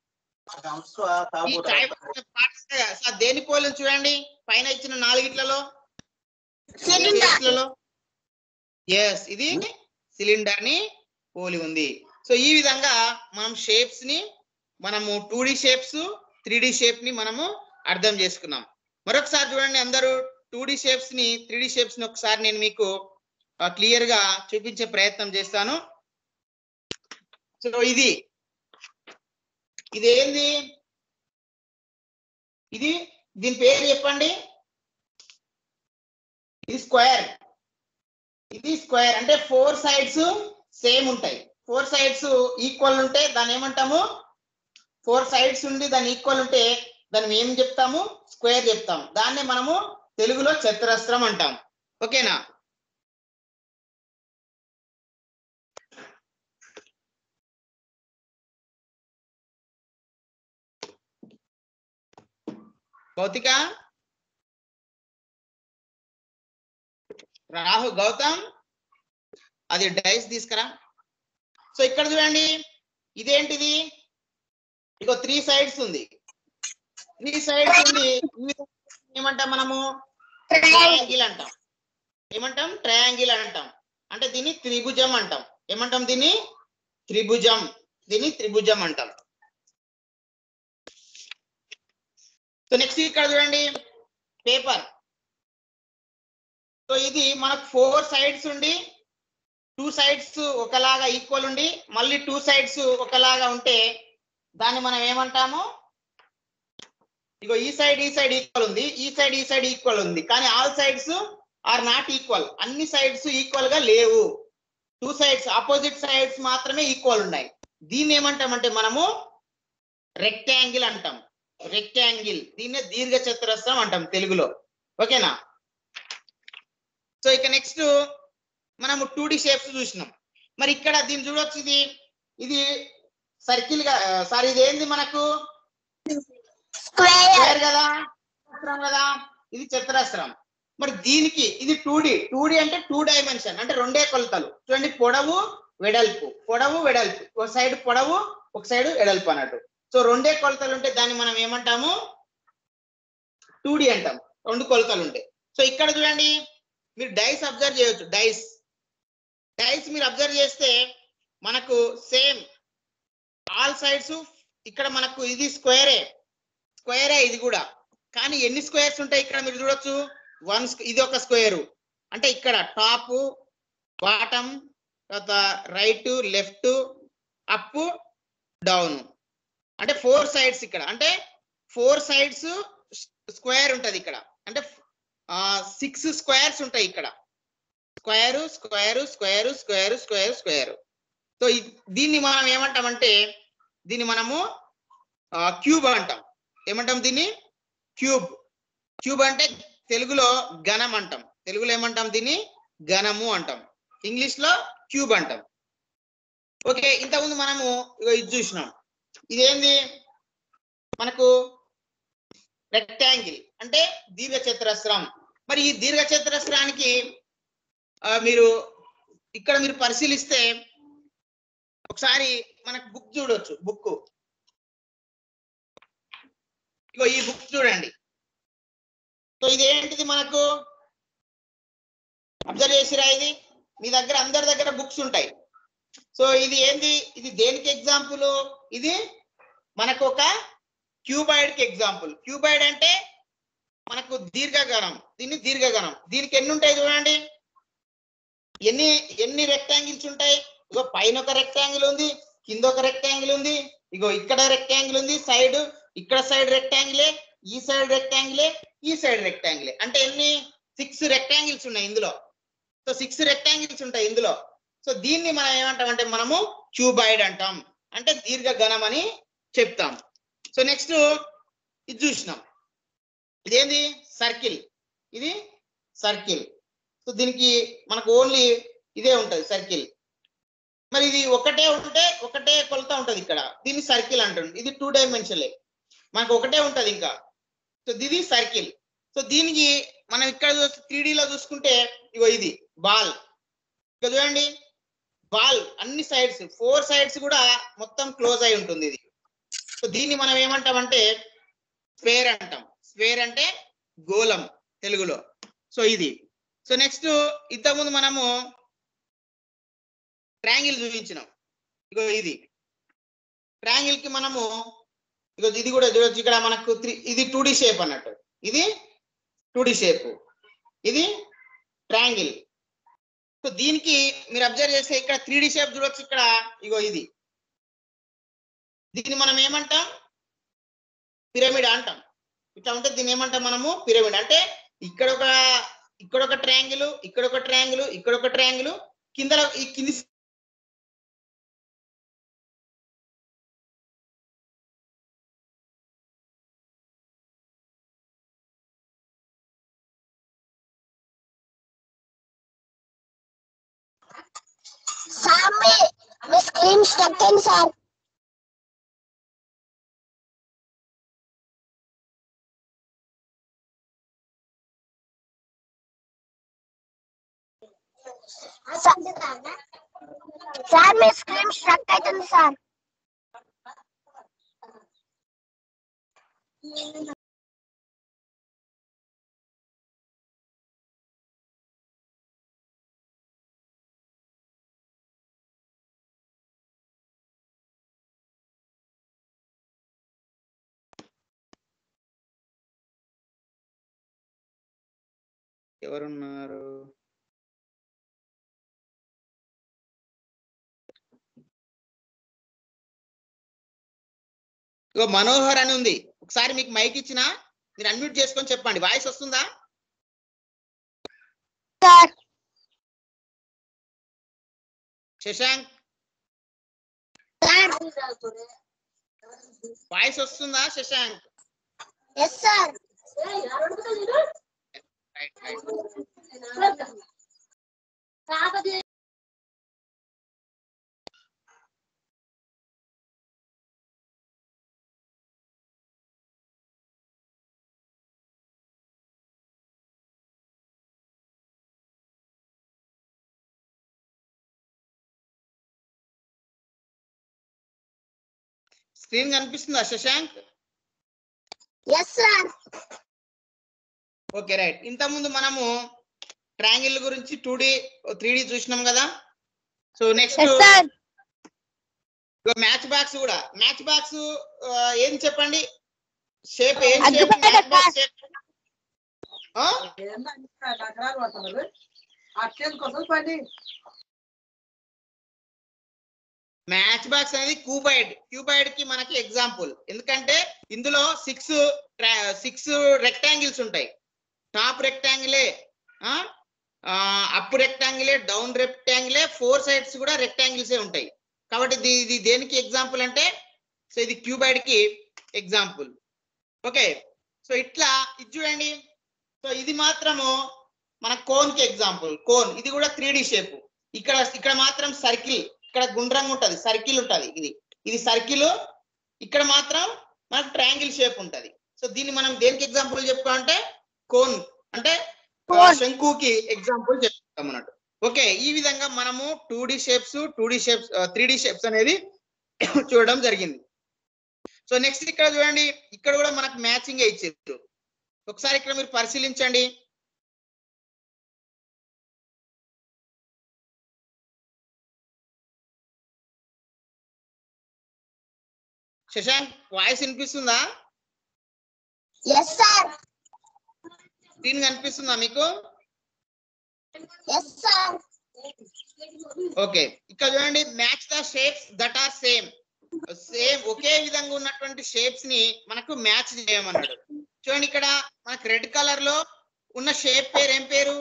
ఈ చాయ్ పోసుకునే parts కదా, సో అది దేని పోలి ఉంది చూడండి పైన ఇచ్చిన నాలుగిట్లలో సిలిండర్ ఎస్ ఇది సిలిండర్ ని పోలి ఉంది సో ఈ విధంగా మనం షేప్స్ ని మనము two D shapes three D shape ని మనము అర్థం చేసుకున్నాం మరొకసారి చూడండి అందరూ టూ డి షేప్స్ ని త్రీ డి షేప్స్ ని ఒకసారి నేను మీకు క్లియర్ గా చూపించే ప్రయత్నం చేస్తాను సో ఇది ఇది ఏంది ఇది దీని పేరు చెప్పండి ఇది స్క్వేర్ ఇది స్క్వేర్ అంటే ఫోర్ సైడ్స్ సేమ్ ఉంటాయి ఫోర్ సైడ్స్ ఈక్వల్ ఉంటే దాన్ని ఏమంటాము ఫోర్ సైడ్స్ ఉండి దాని ఈక్వల్ ఉంటే దాన్ని ఏం చెప్తాము స్క్వేర్ చెప్తాం దాన్నే మనము తెలుగులో చతురస్రం అంటాం ఓకేనా భౌతిక రాహు గౌతమ్ అది డైస్ తీసుకురా సో ఇక్కడ చూడండి ఇదేంటిది ఇగో త్రీ సైడ్స్ ఉంది త్రీ సైడ్స్ ఉంది ఈ విధంగా ఏమంటాం మనము ట్రయాంగిల్ అంటాం ఏమంటాం ట్రయాంగిల్ అంటాం అంటే దీన్ని త్రిభుజం అంటాం ఏమంటాం దీన్ని త్రిభుజం దీన్ని త్రిభుజం అంటాం సో నెక్స్ట్ ఇక్కడ చూడండి పేపర్ సో ఇది మనకు ఫోర్ సైడ్స్ ఉండి టూ సైడ్స్ ఒకలాగా ఈక్వల్ ఉండి మళ్ళీ టూ సైడ్స్ ఒకలాగా ఉంటే దాన్ని మనం ఏమంటాము ఇగో ఈ సైడ్ ఈ సైడ్ ఈక్వల్ ఉంది ఈ సైడ్ ఈ సైడ్ ఈక్వల్ ఉంది కానీ all sides are not equal అన్ని సైడ్స్ ఈక్వల్ గా లేవు టూ సైడ్స్ ఆపోజిట్ సైడ్స్ మాత్రమే ఈక్వల్ ఉన్నాయి దీన్ని ఏమంటామంటే మనము రెక్టాంగిల్ అంటాం రెక్టాంగిల్ దీన్నే దీర్ఘ చతురస్రం అంటాం తెలుగులో ఓకేనా సో ఇక నెక్స్ట్ మనము టూ డి షేప్స్ చూసినాం మరి ఇక్కడ దీన్ని చూడొచ్చు ఇది ఇది సర్కిల్ గా సారీ ఇది ఏంది మనకు స్క్వేర్ స్క్వేర్ కదా చతురస్రం కదా ఇది చతురస్రం మరి దీనికి ఇది టూ డి టూ డి అంటే టూ డైమెన్షన్ అంటే రెండే కొలతలు చూడండి పొడవు వెడల్పు పొడవు వెడల్పు ఒక సైడ్ పొడవు ఒక సైడ్ వెడల్పు అన్నట్టు సో రెండే కొలతలు ఉంటే దాన్ని మనం ఏమంటాము టూ డి అంటాం రెండు కొలతలు ఉంటాయి సో ఇక్కడ చూడండి మీరు డైస్ అబ్జర్వ్ చేయొచ్చు డైస్ డైస్ మీరు అబ్జర్వ్ చేస్తే మనకు సేమ్ ఆల్ సైడ్స్ ఇక్కడ మనకు ఇది స్క్వేరే స్క్వేరే ఇది కూడా కానీ ఎన్ని స్క్వేర్స్ ఉంటాయి ఇక్కడ మీరు చూడొచ్చు వన్ ఇది ఒక స్క్వేర్ అంటే ఇక్కడ టాప్ బాటమ్ తర్వాత రైట్ లెఫ్ట్ అప్ డౌన్ అంటే ఫోర్ సైడ్స్ ఇక్కడ అంటే ఫోర్ సైడ్స్ స్క్వేర్ ఉంటది ఇక్కడ అంటే సిక్స్ స్క్వేర్స్ ఉంటాయి ఇక్కడ square square square square square square so ఇ- దీన్ని మనం ఏమంటామంటే దీన్ని మనము క్యూబ్ అంటాం ఏమంటాం దీన్ని క్యూబ్ క్యూబ్ అంటే తెలుగులో ఘనం అంటాం తెలుగులో ఏమంటాం దీన్ని ఘనము అంటాం ఇంగ్లీష్ లో క్యూబ్ అంటాం ఓకే ఇంతకుముందు మనము ఇగో ఇది చూసినాం ఇదేంది మనకు రెక్టాంగిల్ అంటే దీర్ఘ చతురస్రం మరి ఈ దీర్ఘ చతురస్రానికి ఆ, మీరు ఇక్కడ మీరు పరిశీలిస్తే ఒకసారి మనకు బుక్ చూడొచ్చు బుక్ ఇగో ఈ బుక్ చూడండి సో ఇది ఏంటిది మనకు అబ్జర్వ్ చేసిరా ఇది మీ దగ్గర అందరి దగ్గర బుక్స్ ఉంటాయి సో ఇది ఏంది ఇది దేనికి ఎగ్జాంపుల్ ఇది మనకు ఒక క్యూబాయిడ్ కి ఎగ్జాంపుల్ క్యూబాయిడ్ అంటే మనకు దీర్ఘగణం దీన్ని దీర్ఘగణం దీనికి ఎన్ని ఉంటాయి చూడండి ఎన్ని ఎన్ని రెక్టాంగిల్స్ ఉంటాయి ఇగో పైన ఒక రెక్టాంగిల్ ఉంది కింద ఒక రెక్టాంగిల్ ఉంది ఇగో ఇక్కడ రెక్టాంగిల్ ఉంది సైడ్ ఇక్కడ సైడ్ రెక్టాంగిలే ఈ సైడ్ రెక్టాంగిలే ఈ సైడ్ రెక్టాంగిలే అంటే ఎన్ని సిక్స్ రెక్టాంగిల్స్ ఉన్నాయి ఇందులో సో సిక్స్ రెక్టాంగిల్స్ ఉంటాయి ఇందులో సో దీన్ని మనం ఏమంటాం అంటే మనము క్యూబాయిడ్ అంటాం అంటే దీర్ఘఘనం అని చెప్తాం సో నెక్స్ట్ ఇది చూసినాం ఇదేంది సర్కిల్ ఇది సర్కిల్ సో దీనికి మనకు ఓన్లీ ఇదే ఉంటది సర్కిల్ మరి ఇది ఒకటే ఉంటే ఒకటే కొలత ఉంటది ఇక్కడ దీన్ని సర్కిల్ అంటుంది ఇది టూ డైమెన్షనలే మనకు ఒకటే ఉంటది ఇంకా సో ఇది సర్కిల్ సో దీనికి మనం ఇక్కడ త్రీ లో చూసుకుంటే ఇగో ఇది బాల్ ఇక్కడ చూడండి బాల్ అన్ని సైడ్స్ ఫోర్ సైడ్స్ కూడా మొత్తం క్లోజ్ అయి ఉంటుంది ఇది సో దీన్ని మనం ఏమంటామంటే స్క్వేర్ అంటాం స్క్వేర్ అంటే గోళం తెలుగులో సో ఇది సో నెక్స్ట్ ఇంతకుముందు మనము ట్రయాంగిల్ చూపించినాం ఇగో ఇది ట్రయాంగిల్ కి మనము ఇగో ఇది కూడా చూడొచ్చు ఇక్కడ మనకు త్రీ ఇది టూ డి షేప్ అన్నట్టు ఇది టూ డి షేప్ ఇది ట్రయాంగిల్ సో దీనికి మీరు అబ్జర్వ్ చేస్తే ఇక్కడ త్రీ డి షేప్ చూడొచ్చు ఇక్కడ ఇగో ఇది దీన్ని మనం ఏమంటాం పిరమిడ్ అంటాం ఇట్లా ఉంటే దీన్ని ఏమంటాం మనము పిరమిడ్ అంటే ఇక్కడ ఒక ఇక్కడ ఒక ట్రయాంగిల్ ఇక్కడ ఒక ట్రయాంగిల్ ఇక్కడ ఒక ట్రయాంగిల్ కింద ఈ కింది సార్ మీ మీ స్క్రీన్ స్టక్ అయింది సార్ సార్ మీ స్క్రీన్ స్ట్రక్ అవుతుంది సార్ ఎవరున్నారు ఇగో మనోహర్ అని ఉంది ఒకసారి మీకు మైక్ ఇచ్చిన మీరు అన్మ్యూట్ చేసుకొని చెప్పండి వాయిస్ వస్తుందా సార్ శశాంక్ సార్ వాయిస్ వస్తుందా Shashank yes sir right right screen కనిపిస్తుందా Shashank yes sir okay right ఇంత ముందు మనము ట్రయాంగిల్ గురించి టూ డి త్రీ డి చూసినాం కదా so next yes sir match box కూడా మ్యాచ్ బాక్స్ ఏం చెప్పండి షేప్ ఏం అది షేప్ కూడా కదా. నగరాలు పడుతున్నారు అట్లేదు కోసం పని మ్యాచ్ బాక్స్ అనేది క్యూబైడ్ క్యూబైడ్ కి మనకి ఎగ్జాంపుల్ ఎందుకంటే ఇందులో సిక్స్ సిక్స్ రెక్టాంగిల్స్ ఉంటాయి టాప్ రెక్టాంగిలే అప్ రెక్టాంగిలే డౌన్ రెక్టాంగిలే ఫోర్ సైడ్స్ కూడా రెక్టాంగిల్సే ఉంటాయి కాబట్టి ఇది ఇది దేనికి ఎగ్జాంపుల్ అంటే సో ఇది క్యూబైడ్ కి ఎగ్జాంపుల్ ఓకే సో ఇట్లా ఇది చూడండి సో ఇది మాత్రము మన కోన్ కి ఎగ్జాంపుల్ కోన్ ఇది కూడా త్రీ డి షేప్ ఇక్కడ ఇక్కడ మాత్రం సర్కిల్ ఇక్కడ గుండ్రంగా ఉంటది సర్కిల్ ఉంటది ఇది ఇది సర్కిల్ ఇక్కడ మాత్రం మనకు ట్రయాంగిల్ షేప్ ఉంటది సో దీన్ని మనం దేనికి ఎగ్జాంపుల్ చెప్పుకోవాలంటే కోన్ అంటే ఆ, Cone. శంకుకి ఎగ్జాంపుల్ చెప్తాం అన్నట్టు ఓకే ఈ విధంగా మనము two D shapes two D shapes three D shapes అనేది చూడడం జరిగింది సో నెక్స్ట్ ఇక్కడ చూడండి ఇక్కడ కూడా మనకు మ్యాచింగ్ ఇచ్చారు ఒకసారి ఇక్కడ మీరు పరిశీలించండి శశాంక్ వాయిస్ వినిపిస్తుందా ఎస్ సార్ స్క్రీన్ కనిపిస్తుందా మీకు ఎస్ సార్ ఓకే ఇక్కడ చూడండి match the shapes that are same same ఒకే విధంగా ఉన్నటువంటి షేప్స్ ని మనకు మ్యాచ్ చేయమన్నాడు చూడండి ఇక్కడ మనకు రెడ్ కలర్ లో ఉన్న షేప్ పేరు ఏం పేరు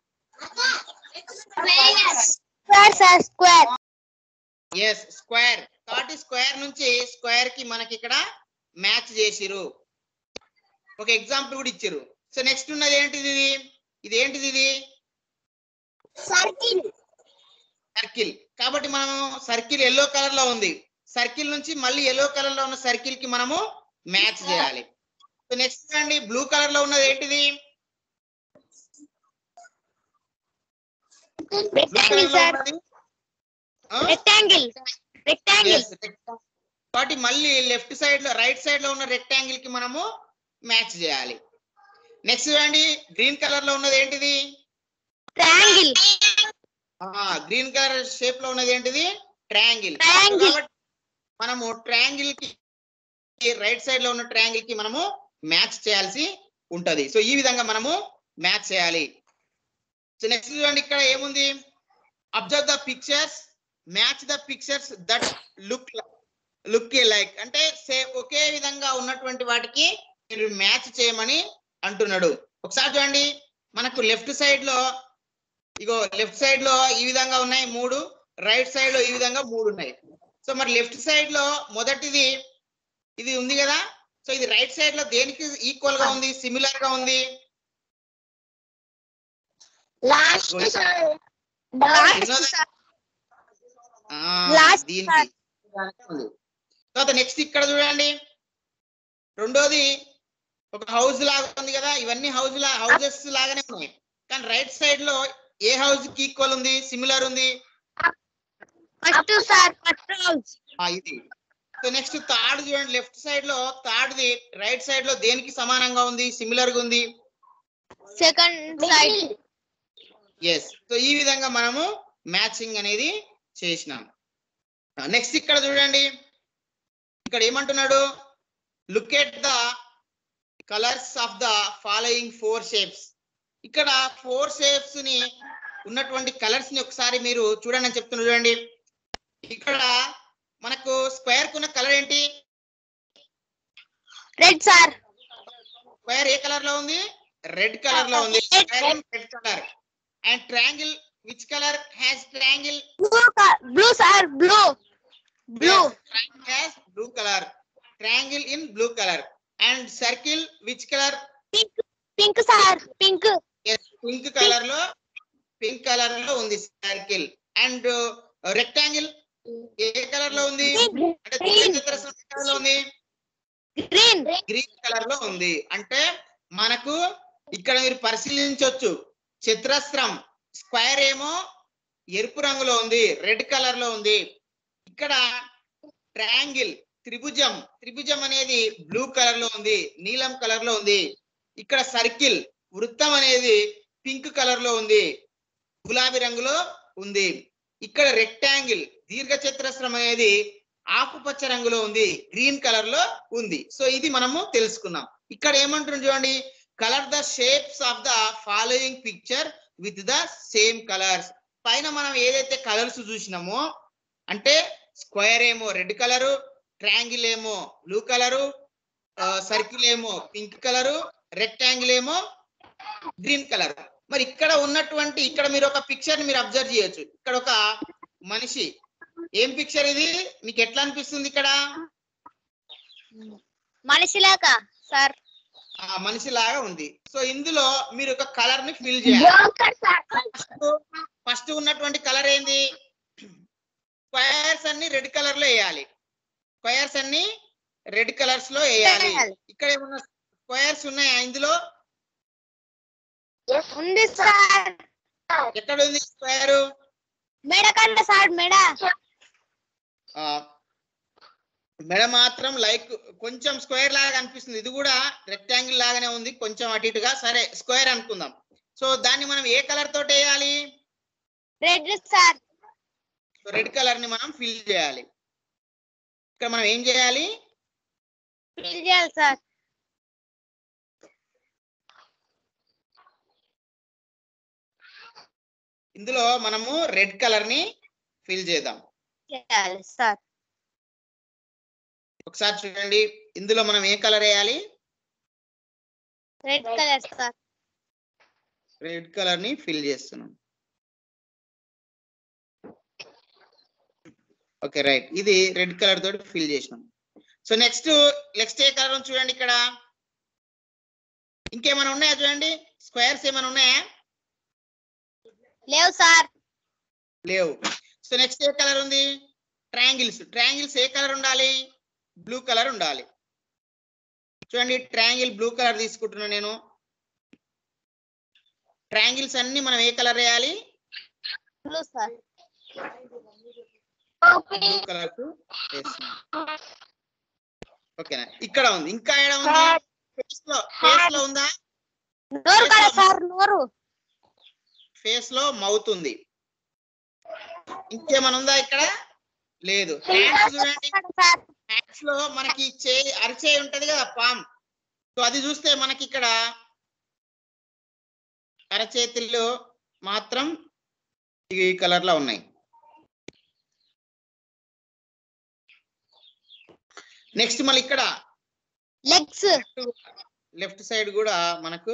square sir square yes square కాబట్టి స్క్వేర్ నుంచి స్క్వేర్ కి మనకి ఇక్కడ మ్యాచ్ చేసిరు ఒక ఎగ్జాంపుల్ కూడా ఇచ్చారు సో నెక్స్ట్ ఉన్నది ఏంటిది ఇది ఇది ఏంటిది ఇది సర్కిల్ సర్కిల్ కాబట్టి మనము సర్కిల్ ఎల్లో కలర్ లో ఉంది సర్కిల్ నుంచి మళ్ళీ ఎల్లో కలర్ లో ఉన్న సర్కిల్ కి మనము మ్యాచ్ చేయాలి సో నెక్స్ట్ అండి బ్లూ కలర్ లో ఉన్నది ఏంటిది బ్లూ రెక్టాంగిల్ కలర్ లో సార్ ఉన్నది ఆ? Rectangle rectangle Yes, rectangle. కాబట్టి మళ్ళీ లెఫ్ట్ సైడ్ లో రైట్ సైడ్ లో ఉన్న రెక్టాంగిల్ కి మనము మ్యాచ్ చేయాలి నెక్స్ట్ చూడండి గ్రీన్ కలర్ లో ఉన్నది ఏంటిది ట్రయాంగిల్ గ్రీన్ కలర్ షేప్ లో ఉన్నది ఏంటిది ట్రయాంగిల్ Triangle. మనము ట్రయాంగిల్ కి రైట్ సైడ్ లో ఉన్న ట్రయాంగిల్ కి మనము మ్యాచ్ చేయాల్సి ఉంటది సో ఈ విధంగా మనము మ్యాచ్ చేయాలి సో నెక్స్ట్ చూడండి ఇక్కడ ఏముంది observe the pictures match the pictures that look look like అంటే సేమ్ ఒకే విధంగా ఉన్నటువంటి వాటికి మీరు మ్యాచ్ చేయమని అంటున్నాడు ఒకసారి చూడండి మనకు లెఫ్ట్ సైడ్ లో ఇగో లెఫ్ట్ సైడ్ లో ఈ విధంగా ఉన్నాయి మూడు రైట్ సైడ్ లో ఈ విధంగా మూడు ఉన్నాయి సో మరి లెఫ్ట్ సైడ్ లో మొదటిది ఇది ఉంది కదా సో ఇది రైట్ సైడ్ లో దేనికి ఈక్వల్ గా ఉంది సిమిలర్ గా ఉంది లాస్ట్ సార్ లాస్ట్ సార్ ఆ, Last దీనికి దానికి ఉంది తర్వాత నెక్స్ట్ ఇక్కడ చూడండి రెండోది ఒక హౌస్ లాగా ఉంది కదా ఇవన్నీ హౌస్ లా హౌసెస్ లాగానే ఉన్నాయి కానీ రైట్ సైడ్ లో ఏ హౌస్ కి ఈక్వల్ ఉంది సిమిలర్ ఉంది ఫస్ట్ సార్ ఫస్ట్ హౌస్ ఆ ఇది సో నెక్స్ట్ థర్డ్ చూడండి లెఫ్ట్ సైడ్ లో థర్డ్ ది రైట్ సైడ్ లో దేనికి సమానంగా ఉంది సిమిలర్ గా ఉంది సెకండ్ సైడ్ ఎస్ సో ఈ విధంగా మనము మ్యాచింగ్ అనేది చేసినాం నెక్స్ట్ ఇక్కడ చూడండి ఇక్కడ ఏమంటున్నాడు look at the colours of the following four shapes ఇక్కడ ఫోర్ షేప్స్ ని ఉన్నటువంటి కలర్స్ ని ఒకసారి మీరు చూడండి అని చెప్తున్నా చూడండి ఇక్కడ మనకు స్క్వేర్ కున్న కలర్ ఏంటి రెడ్ సార్ స్క్వేర్ ఏ కలర్ లో ఉంది రెడ్ కలర్ లో ఉంది Red, red colour and triangle which colour has triangle blue blue sir blue blue has blue color triangle in blue color and circle which color pink pink sir pink yes pink color లో pink colour లో ఉంది circle and rectangle ఏ colour లో ఉంది అంటే దీర్ఘచతురస్రం ఏ colour లో ఉంది గ్రీన్ గ్రీన్ కలర్ లో ఉంది అంటే మనకు ఇక్కడ మీరు పరిశీలించవచ్చు చతురస్రం స్క్వేర్ ఏమో ఎరుపు రంగులో ఉంది రెడ్ కలర్ లో ఉంది ఇక్కడ ట్రయాంగిల్ త్రిభుజం త్రిభుజం అనేది బ్లూ కలర్ లో ఉంది నీలం కలర్ లో ఉంది ఇక్కడ సర్కిల్ వృత్తం అనేది పింక్ కలర్ లో ఉంది గులాబీ రంగులో ఉంది ఇక్కడ రెక్టాంగిల్ దీర్ఘ చతురస్రం అనేది ఆకుపచ్చ రంగులో ఉంది గ్రీన్ కలర్ లో ఉంది సో ఇది మనము తెలుసుకున్నాం ఇక్కడ ఏమంటుంది చూడండి colour the shapes of the following picture with the same colours పైన మనం ఏదైతే కలర్స్ చూసినామో అంటే స్క్వేర్ ఏమో రెడ్ కలరు ట్రయాంగిల్ ఏమో బ్లూ కలరు సర్కిల్ ఏమో పింక్ కలరు రెక్టాంగిల్ ఏమో గ్రీన్ కలర్ మరి ఇక్కడ ఉన్నటువంటి ఇక్కడ మీరు ఒక పిక్చర్ మీరు అబ్జర్వ్ చేయొచ్చు ఇక్కడ ఒక మనిషి ఏం పిక్చర్ ఇది మీకు ఎట్లా అనిపిస్తుంది ఇక్కడ మనిషిలాగా సార్ ఆ మనిషి లాగా ఉంది సో ఇందులో మీరు ఒక కలర్ ని ఫిల్ చేయాలి జోకర్ సార్ ఫస్ట్ ఉన్నటువంటి కలర్ ఏంది స్క్వయర్స్ అన్ని రెడ్ కలర్ లో వేయాలి స్క్వయర్స్ అన్ని రెడ్ కలర్స్ లో వేయాలి ఇక్కడ ఏమన్నా స్క్వయర్స్ ఉన్నాయా ఇందులో ఉంది సార్ ఎక్కడ ఉంది స్క్వేర్ మెడ కంట సార్ మెడ మెడ మాత్రం లైక్ కొంచెం స్క్వేర్ లాగా అనిపిస్తుంది ఇది కూడా రెక్టాంగిల్ లాగానే ఉంది కొంచెం అటు ఇటుగా సరే స్క్వేర్ అనుకుందాం సో దాన్ని మనం ఏ కలర్ తోటి వేయాలి రెడ్ సార్ రెడ్ కలర్ ని మనం ఫిల్ చేయాలి ఇక్కడ మనం ఏం చేయాలి ఫిల్ చేయాలి సార్ ఇందులో మనము రెడ్ కలర్ ని ఫిల్ చేద్దాం చేయాలి సార్ ఒకసారి చూడండి ఇందులో మనం ఏ కలర్ వేయాలి red colour sir red colour ని ఫిల్ చేస్తున్నాం ఓకే రైట్ ఇది రెడ్ కలర్ తోటి ఫిల్ చేసినాం సో నెక్స్ట్ నెక్స్ట్ ఏ కలర్ చూడండి ఇక్కడ ఇంకేమైనా ఉన్నాయా చూడండి స్క్వేర్స్ ఏమైనా ఉన్నాయా లేవు సార్ లేవు సో నెక్స్ట్ ఏ కలర్ ఉంది ట్రయాంగిల్స్ ట్రయాంగిల్స్ ఏ కలర్ ఉండాలి బ్లూ కలర్ ఉండాలి చూడండి ట్రయాంగిల్ బ్లూ కలర్ తీసుకుంటున్నా నేను ట్రయాంగిల్స్ అన్ని మనం ఏ కలర్ వేయాలి బ్లూ సార్ బ్లూ కలర్ ఓకేనా ఇక్కడ ఉంది ఇంకా ఏడ ఉంది ఫేస్ లో ఫేస్ లో ఉందా నోరు కదా సార్ నోరు ఫేస్ లో మౌత్ ఉంది ఇంకేమైనా ఉందా ఇక్కడ లేదు హ్యాండ్స్ చూడండి సార్ హ్యాండ్స్ లో మనకి చే అరిచే ఉంటది కదా పామ్ సో అది చూస్తే మనకి ఇక్కడ అరచేతుల్లో మాత్రం ఈ కలర్ లో ఉన్నాయి నెక్స్ట్ మళ్ళీ ఇక్కడ లెగ్స్ లెఫ్ట్ సైడ్ కూడా మనకు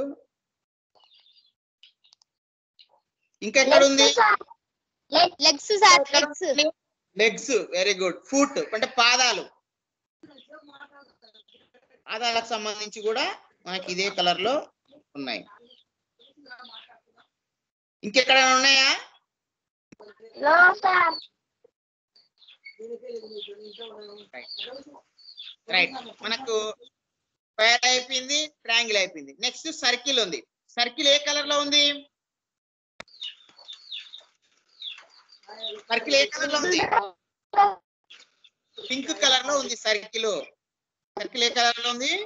ఇంకా ఎక్కడ ఉంది legs sir legs legs very good foot అంటే పాదాలు పాదాలకు సంబంధించి కూడా మనకి ఇదే కలర్ లో ఉన్నాయి ఇంకెక్కడ ఉన్నాయా రైట్ మనకు స్క్వేర్ అయిపోయింది ట్రయాంగిల్ అయిపోయింది నెక్స్ట్ సర్కిల్ ఉంది సర్కిల్ ఏ కలర్ లో ఉంది సర్కిల్ ఏ కలర్ లో ఉంది పింక్ కలర్ లో ఉంది సర్కిల్ సర్కిల్ ఏ కలర్ లో ఉంది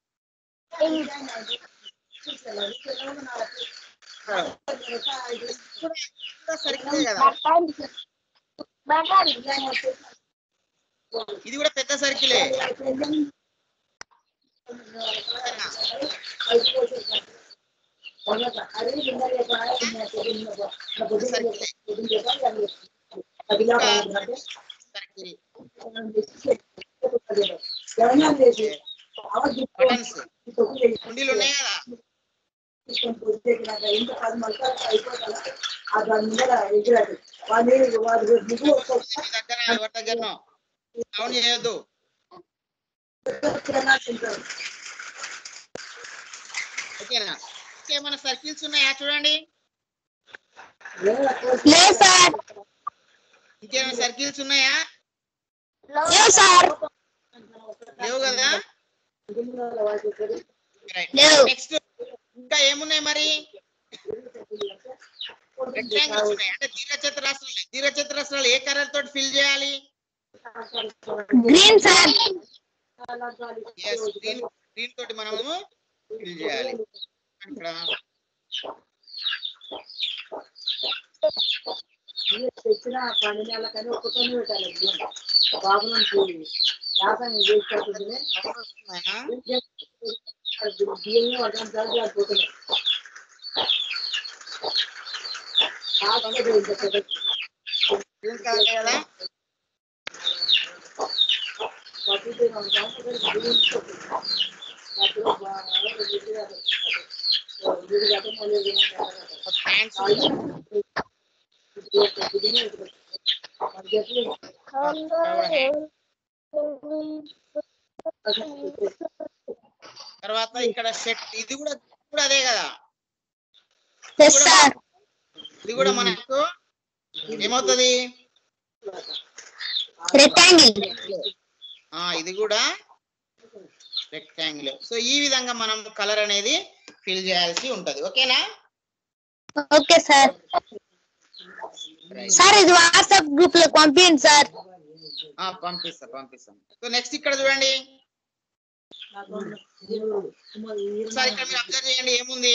సర్కిల్ కదా ఇది కూడా పెద్ద సర్కిలే సర్కిల్ బటన్స్ కుండీలు ఉన్నాయి కదా మీ దగ్గర ఎవరి దగ్గర సౌండ్ చేయొద్దు ఓకేనా ఇంకేమైనా సర్కిల్స్ ఉన్నాయా చూడండి లేదు సార్ ఇంకేమైనా సర్కిల్స్ ఉన్నాయా లేవు సార్ లేవు కదా లేవు. నెక్స్ట్ ఇంకా ఏమున్నాయి మరి రెక్టాంగిల్స్ ఉన్నాయి అంటే దీర్ఘచతురస్రాలు దీర్ఘచతురస్రాలు ఏ కలర్ తోటి ఫిల్ చేయాలి green sir yes green green తోటి మనము ఫిల్ చేయాలి ఇక్కడ తెచ్చిన పని నెలకని ఒక్కతోనే పెట్టాలి బాబు నుంచి వ్యాపారం చేసుకుంటుంది బియ్యం అర్థం దాకా పోతున్నాయి గ్రీన్ కలర్ కదా థ్యాంక్స్ తర్వాత ఇక్కడ షర్ట్ ఇది కూడా ఇది కూడా అదే కదా ఎస్ సార్ ఇది కూడా మనకు ఏమవుతుంది రెక్టాంగిల్ ఆ ఇది కూడా రెక్టాంగిల్ సో ఈ విధంగా మనం కలర్ అనేది ఫిల్ చేయాల్సి ఉంటది ఓకేనా ఓకే సార్ సార్ ఇది వాట్సాప్ గ్రూప్ లో పంపించండి సార్ ఆ పంపిస్తా పంపిస్తాం సో నెక్స్ట్ ఇక్కడ చూడండి ఒకసారి ఇక్కడ మీరు అబ్జర్వ్ చేయండి ఏముంది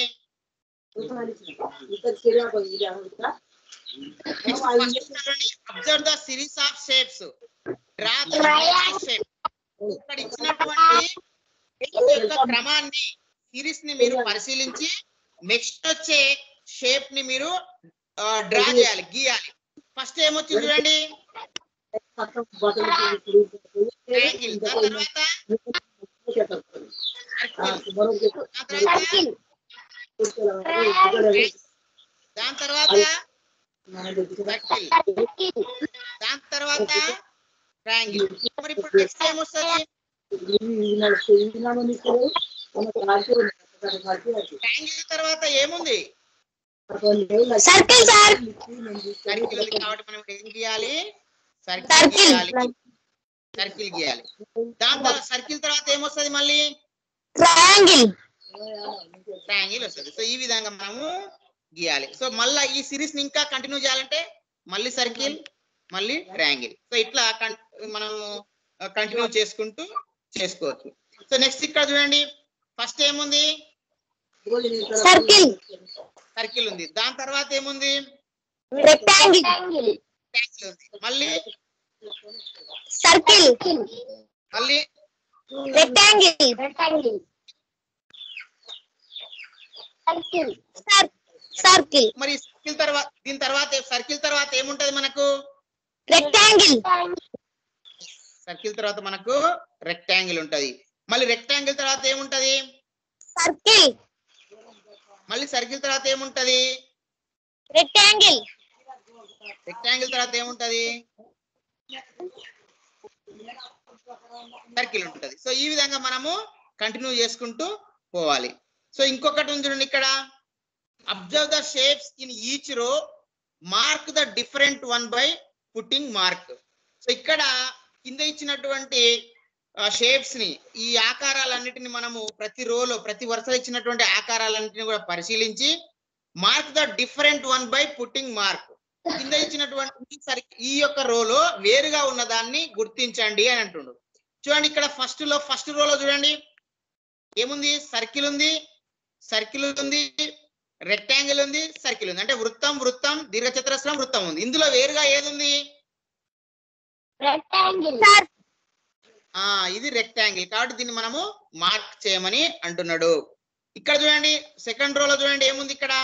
observe the series of shapes draw shape ఇక్కడ ఇచ్చినటువంటి shape యొక్క క్రమాన్ని సిరీస్ ని మీరు పరిశీలించి నెక్స్ట్ వచ్చే షేప్ ని మీరు డ్రా చేయాలి గీయాలి ఫస్ట్ ఏమొచ్చింది చూడండి ట్రయాంగిల్ దాని తర్వాత circle, దాని తర్వాత దాని తర్వాత సర్కిల్ దాని తర్వాత ట్రయాంగిల్ మరి ఇప్పుడు నెక్స్ట్ ఏమొస్తుంది ట్రయాంగిల్ తర్వాత ఏముంది సర్కిల్ సార్ సర్కిల్ ఉంది కాబట్టి మనం ఏం గీయాలి సర్కిల్ Circle. గీయాలి సర్కిల్ గీయాలి దాని తర్వాత సర్కిల్ తర్వాత ఏమొస్తుంది మళ్ళీ ట్రయాంగిల్ ట్రయాంగిల్ వస్తుంది సో ఈ విధంగా మనము గీయాలి సో మళ్ళీ ఈ సిరీస్ ని ఇంకా కంటిన్యూ చేయాలంటే మళ్ళీ సర్కిల్ మళ్ళీ ట్రయాంగిల్ సో ఇట్లా కన్- మనము కంటిన్యూ చేసుకుంటూ చేసుకోవచ్చు సో నెక్స్ట్ ఇక్కడ చూడండి ఫస్ట్ ఏముంది సర్కిల్ సర్కిల్ ఉంది దాని తర్వాత ఏముంది రెక్టాంగిల్ ట్రయాంగిల్ ఉంది మళ్ళీ సర్కిల్ మళ్ళీ రెక్టాంగిల్ సర్కిల్ మరి సర్కిల్ తర్వాత దీని తర్వాత సర్కిల్ తర్వాత ఏముంటది మనకు రెక్టాంగిల్ సర్కిల్ తర్వాత మనకు రెక్టాంగిల్ ఉంటది మళ్ళీ రెక్టాంగిల్ తర్వాత ఏముంటది సర్కిల్ మళ్ళీ సర్కిల్ తర్వాత ఏముంటది రెక్టాంగిల్ రెక్టాంగిల్ తర్వాత ఏముంటది సర్కిల్ ఉంటది సో ఈ విధంగా మనము కంటిన్యూ చేసుకుంటూ పోవాలి సో ఇంకొకటి ఉంది చూడండి ఇక్కడ observe the shapes in each row mark the different one by putting mark so ఇక్కడ కింద ఇచ్చినటువంటి షేప్స్ ని ఈ ఆకారాలన్నిటిని మనము ప్రతి రోలో ప్రతి వరుస ఇచ్చినటువంటి ఆకారాలన్నిటిని కూడా పరిశీలించి mark the different one by putting mark కింద ఇచ్చినటువంటి సరి ఈ యొక్క రోలో వేరుగా ఉన్న దాన్ని గుర్తించండి అని అంటుండు చూడండి ఇక్కడ ఫస్ట్ లో ఫస్ట్ రోలో చూడండి ఏముంది సర్కిల్ ఉంది సర్కిల్ ఉంది రెక్టాంగిల్ ఉంది సర్కిల్ ఉంది అంటే వృత్తం వృత్తం దీర్ఘచతురస్రం వృత్తం ఉంది ఇందులో వేరుగా ఏది ఉంది రెక్టాంగిల్ సార్ ఆ ఇది రెక్టాంగిల్ కాబట్టి దీన్ని మనము మార్క్ చేయమని అంటున్నాడు ఇక్కడ చూడండి సెకండ్ రోలో చూడండి ఏముంది ఇక్కడ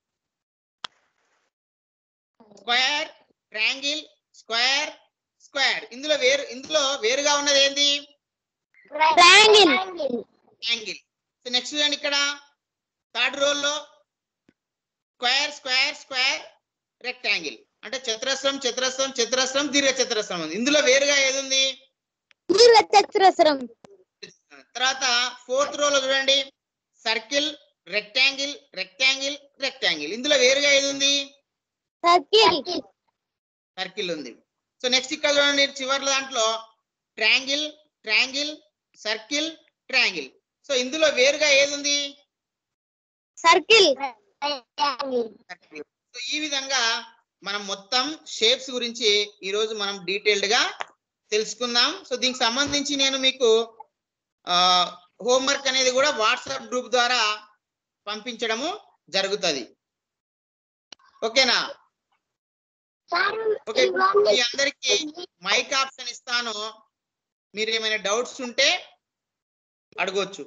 స్క్వేర్ ట్రయాంగిల్ స్క్వేర్ స్క్వేర్ ఇందులో వేరు ఇందులో వేరుగా ఉన్నది ఏంది ట్రయాంగిల్ యాంగిల్ సో నెక్స్ట్ చూడండి ఇక్కడ థర్డ్ రోల్లో స్క్వేర్ స్క్వేర్ స్క్వేర్ రెక్టాంగిల్ అంటే చతురస్రం చతురస్రం చతురస్రం దీర్ఘ చతురస్రం ఉంది ఇందులో వేరుగా ఏది ఉంది దీర్ఘచతురస్రం తర్వాత ఫోర్త్ రోలో చూడండి సర్కిల్ రెక్టాంగిల్ రెక్టాంగిల్ రెక్టాంగిల్ ఇందులో వేరుగా ఏది ఉంది సర్కిల్ సర్కిల్ ఉంది సో నెక్స్ట్ ఇక్కడ చూడండి చివరి దాంట్లో triangle triangle circle triangle so ఇందులో వేరుగా ఏది ఉంది సర్కిల్ సర్కిల్ సో ఈ విధంగా మనం మొత్తం షేప్స్ గురించి ఈ రోజు మనం డీటెయిల్డ్ గా తెలుసుకుందాం సో దీనికి సంబంధించి నేను మీకు హోంవర్క్ అనేది కూడా వాట్సాప్ గ్రూప్ ద్వారా పంపించడము జరుగుతుంది ఓకేనా సార్ ఓకే ఇప్పుడు మీ అందరికి మైక్ ఆప్షన్ ఇస్తాను మీరు ఏమైనా డౌట్స్ ఉంటే అడగొచ్చు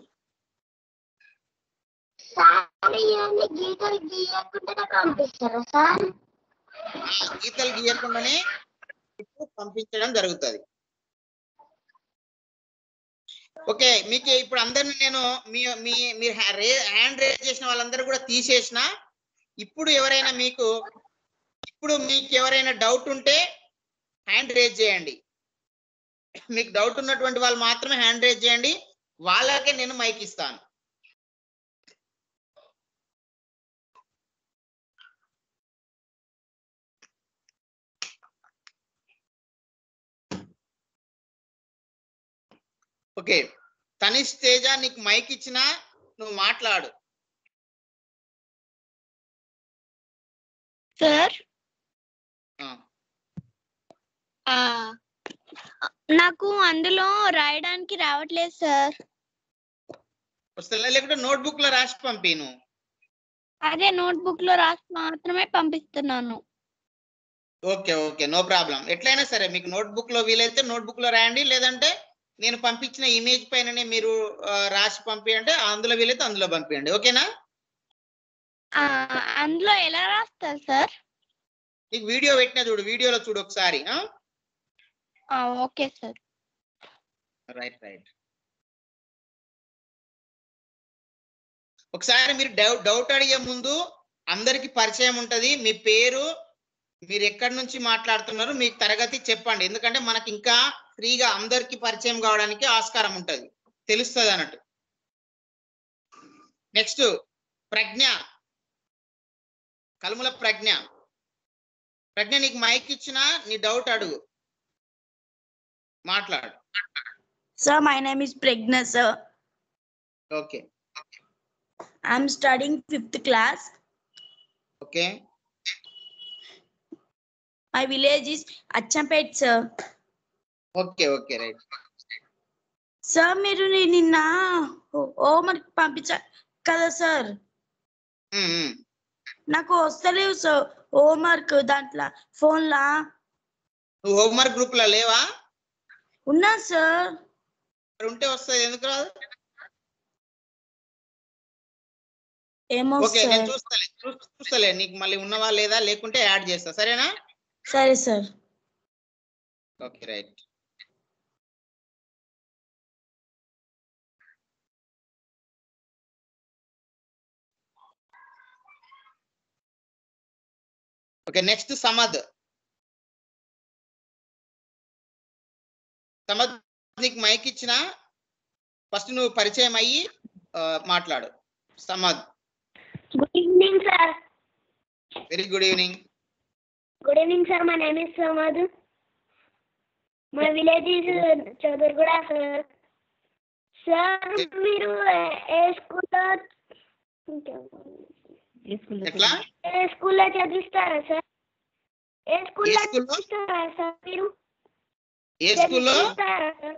సార్ ఇవన్నీ గీతలు గీయకుండా పంపిస్తారా సార్ ఆ గీతలు గీయకుండానే మీకు పంపించడం జరుగుతుంది ఓకే మీకు ఇప్పుడు అందరిని నేను మీ మీ మీరు హ్యాండ్ రేజ్ చేసిన వాళ్ళందరూ కూడా తీసేసిన ఇప్పుడు ఎవరైనా మీకు ఇప్పుడు మీకు ఎవరైనా డౌట్ ఉంటే హ్యాండ్ రేజ్ చేయండి మీకు డౌట్ ఉన్నటువంటి వాళ్ళు మాత్రమే హ్యాండ్ రేజ్ చేయండి వాళ్ళకే నేను మైక్ ఇస్తాను ఓకే తనిష్ తేజ నీకు మైక్ ఇచ్చినా నువ్వు మాట్లాడు సార్ ఆ, నాకు అందులో రాయడానికి రావట్లేదు సార్ వస్తుందా లేకుంటే నోట్బుక్ లో రాసి పంపి నువ్వు అదే నోట్బుక్ లో రాసి మాత్రమే పంపిస్తున్నాను ఓకే ఓకే నో ప్రాబ్లం ఎట్లయినా సరే మీకు నోట్బుక్ లో వీలైతే నోట్బుక్ లో రాయండి లేదంటే నేను పంపించిన ఇమేజ్ పైననే మీరు ఆ, రాసి పంపియండి అందులో వీలైతే అందులో పంపించండి ఓకేనా ఆ, అందులో ఎలా రాస్తారు సార్ నీకు వీడియో పెట్టినా చూడు వీడియోలో చూడు ఒకసారి ఆ, ఓకే సార్ రైట్ రైట్ ఒకసారి మీరు డౌట్ డౌట్ అడిగే ముందు అందరికి పరిచయం ఉంటది మీ పేరు మీరు ఎక్కడి నుంచి మాట్లాడుతున్నారు మీకు తరగతి చెప్పండి ఎందుకంటే మనకి ఇంకా ఫ్రీగా అందరికి పరిచయం కావడానికి ఆస్కారం ఉంటది తెలుస్తుంది అన్నట్టు నెక్స్ట్ ప్రజ్ఞ కలుముల ప్రజ్ఞ ప్రజ్ఞ నీకు మైక్ ఇచ్చినా నీ డౌట్ అడుగు మాట్లాడు Sir, my name is Pregna, sir. Okay I'm studying fifth class. Okay My village is Achampet, sir. Okay okay right sir మీరు ని- నిన్న హోంవర్క్ పంపించా కదా సార్ నాకు వస్తలేవు సార్ హోంవర్క్ దాంట్లో ఫోన్లా నువ్వు హోంవర్క్ గ్రూప్ లో లేవా ఉన్నా సార్ మరి ఉంటే వస్తుంది ఎందుకు రాదు ఏమో ఓకే నేను సార్ చూస్తలే చూ- చూస్తలే నీకు మళ్ళీ ఉన్నవా లేదా లేకుంటే యాడ్ చేస్తా సరేనా సరే sir okay right okay next Samad Samad నీకు మైక్ ఇచ్చిన ఫస్ట్ నువ్వు పరిచయం అయ్యి ఆ, మాట్లాడు Samad good evening sir very good evening good evening sir my name is Samad మా village is Chadurguda sir sir మీరు ఏ- ఏ స్కూల్లో ఎట్లా ఏ స్కూల్లో చదివిస్తారా సార్ ఏ స్కూల్లో ఏ స్కూల్లో? చదివిస్తారా సార్ మీరు ఏ స్కూల్లో చదివిస్తారా సార్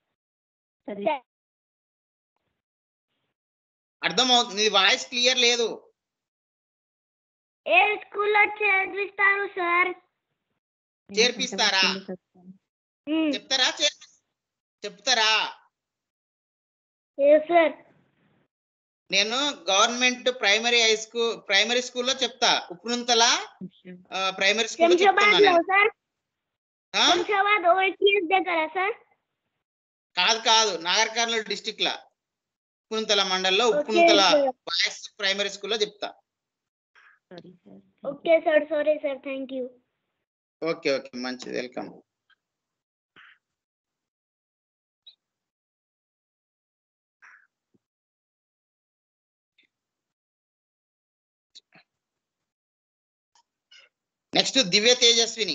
అర్థం అవుతుంది నీ వాయిస్ క్లియర్ లేదు ఏ స్కూల్లో చదివిస్తారు సార్ చేర్పిస్తారా మ్మ్. చెప్తారా చేర్పి చెప్తారా ఏ సార్ నేను government primary high school primary స్కూల్లో చెప్తా ఉప్రుంతల ప్రైమరీ స్కూల్లో శంషాబాద్ చెప్తున్నా లో నేను. సార్ ఆ? శంషాబాద్ ఓఎస్ఎస్ దగ్గర సార్ కాదు కాదు నాగర్ కర్నూలు డిస్టిక్ లా ఉప్పునుంతల మండల్లో okay Uppununthala sir boys primary స్కూల్లో చెప్తా okay sir sorry sir thank you okay okay మంచిది వెల్కమ్ నెక్స్ట్ దివ్య తేజస్విని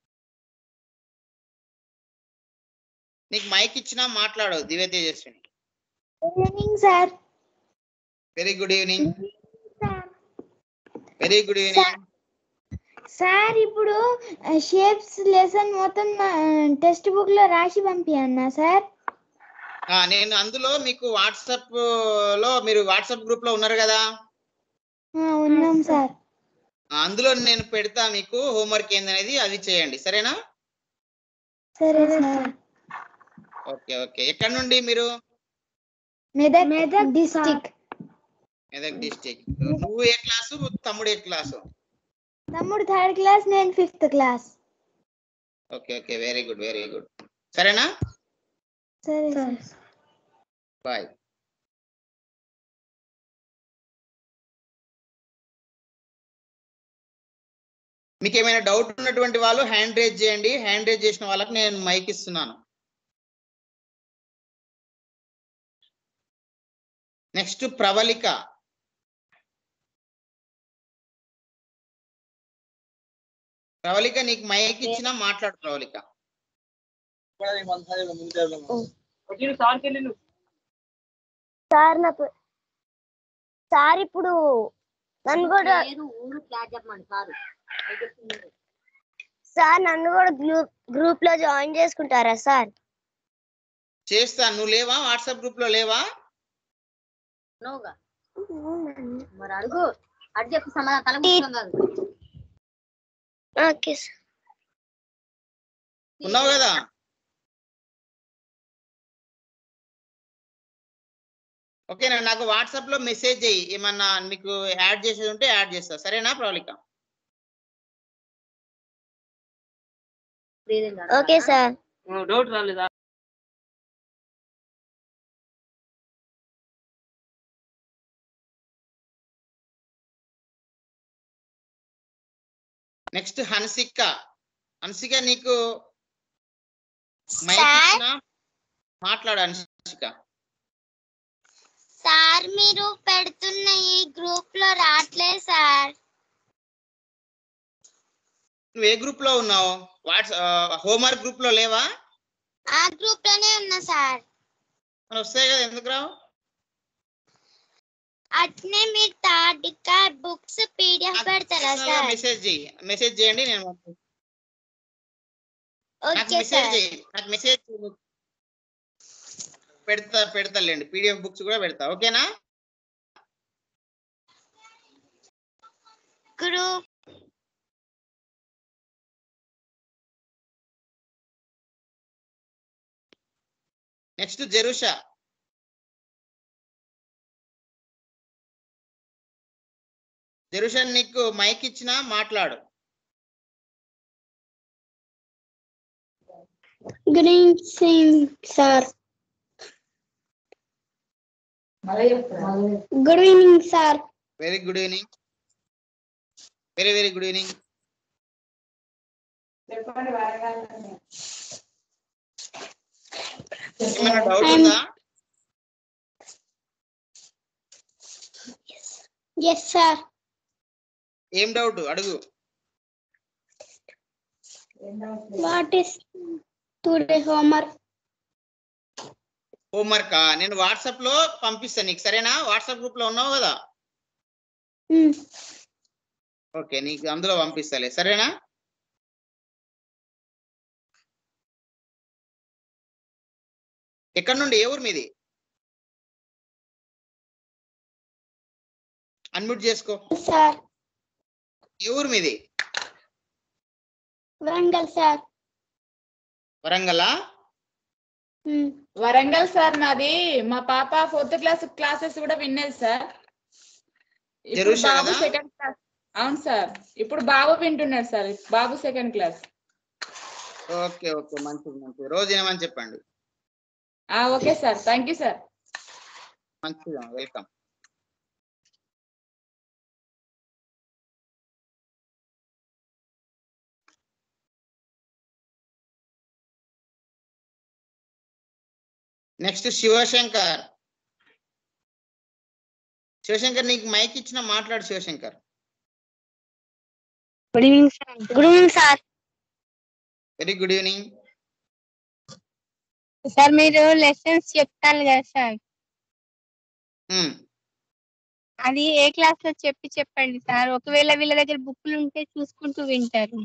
నీకు మైక్ ఇచ్చినా మాట్లాడు Divya Tejaswini good evening sir very good evening sir very good evening sir ఇప్పుడు షేప్స్ లెసన్ మొత్తం టెక్స్ట్ బుక్ లో రాసి పంపియన్నా సార్ నేను అందులో మీకు వాట్సాప్ లో మీరు వాట్సాప్ గ్రూప్ లో ఉన్నారు కదా ఉన్నాం సార్ అందులో నేను పెడతా మీకు హోంవర్క్ ఏందనేది అది చేయండి సరేనా సరే సార్ ఓకే ఓకే ఎక్కడ నుండి మీరు మెదక్ మెదక్ డిస్టిక్ మెదక్ డిస్టిక్ నువ్వు ఏ క్లాసు తమ్ముడు ఏ క్లాసు తమ్ముడు థర్డ్ క్లాస్ నేను fifth class okay okay very good very good సరేనా సరే సార్ బాయ్ మీకు ఏమైనా డౌట్ ఉన్నటువంటి వాళ్ళు హ్యాండ్ రేజ్ చేయండి హ్యాండ్ రేజ్ చేసిన వాళ్ళకి నేను మైక్ ఇస్తున్నాను నెక్స్ట్ ప్రవళిక ప్రవళిక నీకు మైక్ ఇచ్చినా మాట్లాడు ప్రవళిక సార్ నాకు సార్ ఇప్పుడు నన్ను కూడా ఊరు ఫ్లాట్ చెప్పమని సారు సార్ నన్ను కూడా గ్రూప్ గ్రూప్ లో జాయిన్ చేసుకుంటారా సార్ చేస్తాను నువ్వు లేవా వాట్సాప్ గ్రూప్ లో లేవా నోగా మరి అడుగు అడు చెప్పు సమాధానం తల కూర్చోం కాదు ఓకే సార్ ఉన్నావు కదా ఓకేనా నాకు వాట్సాప్ లో మెసేజ్ చేయి ఏమన్నా మీకు యాడ్ చేసేది ఉంటే యాడ్ చేస్తా సరేనా ప్రవళిక ఓకే సార్ డౌట్ రాలేదా నెక్స్ట్ హన్సిక హన్సిక నీకు మైక్ సార్ ఇచ్చినా మాట్లాడు హన్సిక సార్ మీరు పెడుతున్న ఈ గ్రూప్ లో రావట్లేదు సార్ నువ్వు ఏ గ్రూప్ లో ఉన్నావు వాట్స్ హోంవర్క్ గ్రూప్ లో లేవా ఆ గ్రూప్ లోనే ఉన్నా సార్ మరి వస్తాయి కదా ఎందుకు రావు అట్నే మీరు థర్డ్ కార్డ్ బుక్స్ పీడిఎఫ్ పెడతారా సార్ మెసేజ్ చేయి మెసేజ్ చేయండి నేను పంపిస్తాను. నాకు ఓకే మెసేజ్ సార్ చేయి నాకు మెసేజ్ పెడతా పెడతాలేండి పీడిఎఫ్ బుక్స్ కూడా పెడతా ఓకేనా గ్రూప్ నెక్స్ట్ జెరూషా జెరూషా నీకు మైక్ ఇచ్చినా మాట్లాడు good evening sir good evening sir very good evening very very good evening ఏమైనా డౌట్ ఉందా ఎస్ సార్ ఏం డౌట్ అడుగు what is today homework homework నేను వాట్సాప్ లో పంపిస్తాను నీకు సరేనా వాట్సాప్ గ్రూప్ లో ఉన్నావు కదా ఓకే నీకు అందులో పంపిస్తాలే సరేనా ఎక్కడ నుండి ఏ ఊరు మీది అన్మ్యూట్ చేసుకో సార్ ఏ ఊరు మీది వరంగల్ సార్ వరంగలా వరంగల్ సార్ నాది మా పాప ఫోర్త్ క్లాస్ క్లాసెస్ కూడా విన్నది సార్ ఇప్పుడు జెరూషా బాబు కదా? సెకండ్ క్లాస్ అవును సార్ ఇప్పుడు బాబు వింటున్నాడు సార్ బాబు సెకండ్ క్లాస్ ఓకే ఓకే మంచిది మంచిది రోజు ఏమని చెప్పండి ఆ okay sir thank you sir మంచిది వెల్కమ్ నెక్స్ట్ శివశంకర్ శివశంకర్ నీకు మైక్ ఇచ్చిన మాట్లాడు Shivashankar good evening sir good evening sir very good evening sir మీరు లెసన్స్ చెప్తాను కదా సార్ అది ఏ క్లాస్ లో చెప్పి చెప్పండి సార్ ఒకవేళ వీళ్ళ దగ్గర బుక్లు ఉంటే చూసుకుంటూ వింటారు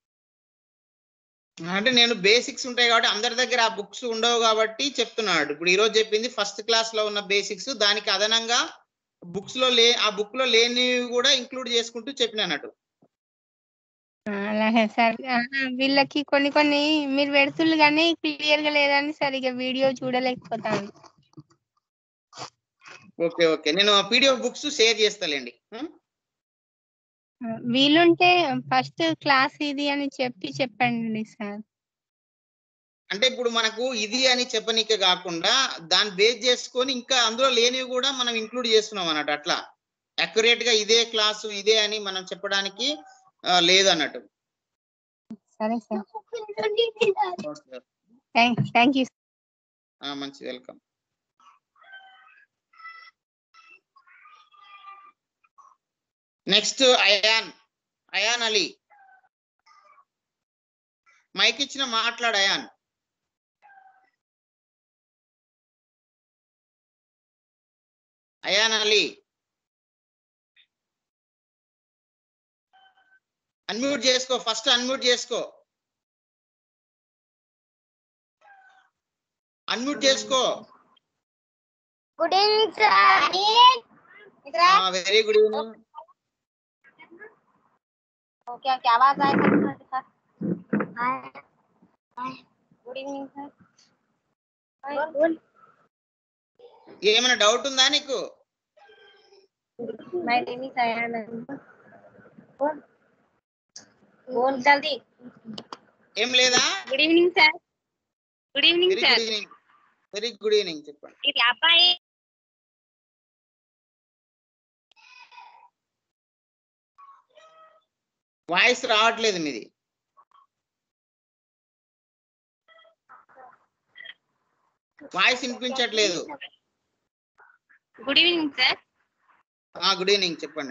అంటే నేను బేసిక్స్ ఉంటాయి కాబట్టి అందరి దగ్గర ఆ బుక్స్ ఉండవు కాబట్టి చెప్తున్నాడు ఇప్పుడు ఈ రోజు చెప్పింది ఫస్ట్ క్లాస్ లో ఉన్న బేసిక్స్ దానికి అదనంగా బుక్స్ లో లే ఆ బుక్ లో లేనివి కూడా ఇంక్లూడ్ చేసుకుంటూ చెప్పిన అన్నట్టు అలాగే సార్ ఆ, వీళ్ళకి కొన్ని కొన్ని మీరు పెడుతుళ్ళు కానీ క్లియర్ గా లేదని సరిగా వీడియో చూడలేకపోతాను ఓకే ఓకే నేను పీడిఎఫ్ బుక్స్ షేర్ చేస్తాలేండి ఉం? ఆ, వీలుంటే ఫస్ట్ క్లాస్ ఇది అని చెప్పి చెప్పండి సార్ అంటే ఇప్పుడు మనకు ఇది అని చెప్పనీకే కాకుండా దాన్ని బేస్ చేసుకొని ఇంకా అందులో లేనివి కూడా మనం ఇంక్లూడ్ చేస్తున్నాం అన్నట్టు అట్లా అక్యురేట్ గా ఇదే క్లాసు ఇదే అని మనం చెప్పడానికి ఆ, లేదు అన్నట్టు సరే sir okay. Thank thank you ఆ, మంచి welcome next Ayan Ayan Ali mike ఇచ్చిన మాట్లాడు అయాన్ అయాన్ అలీ అన్మ్యూట్ చేసుకో ఫస్ట్ అన్మ్యూట్ చేసుకో అన్మ్యూట్ చేసుకో good evening sir very good evening okay क्या आवाज आए सर गुड इवनिंग सर ఏమైనా డౌట్ ఉందా నీకు माय नेम इज अयान बोल जल्दी ఏం లేదా good evening sir good evening very sir good evening very good evening చెప్పండి ఇది అబ్బాయి వాయిస్ రావట్లేదు మీది వాయిస్ వినిపించట్లేదు గుడ్ ఈవినింగ్ సార్ ఆ గుడ్ ఈవినింగ్ చెప్పండి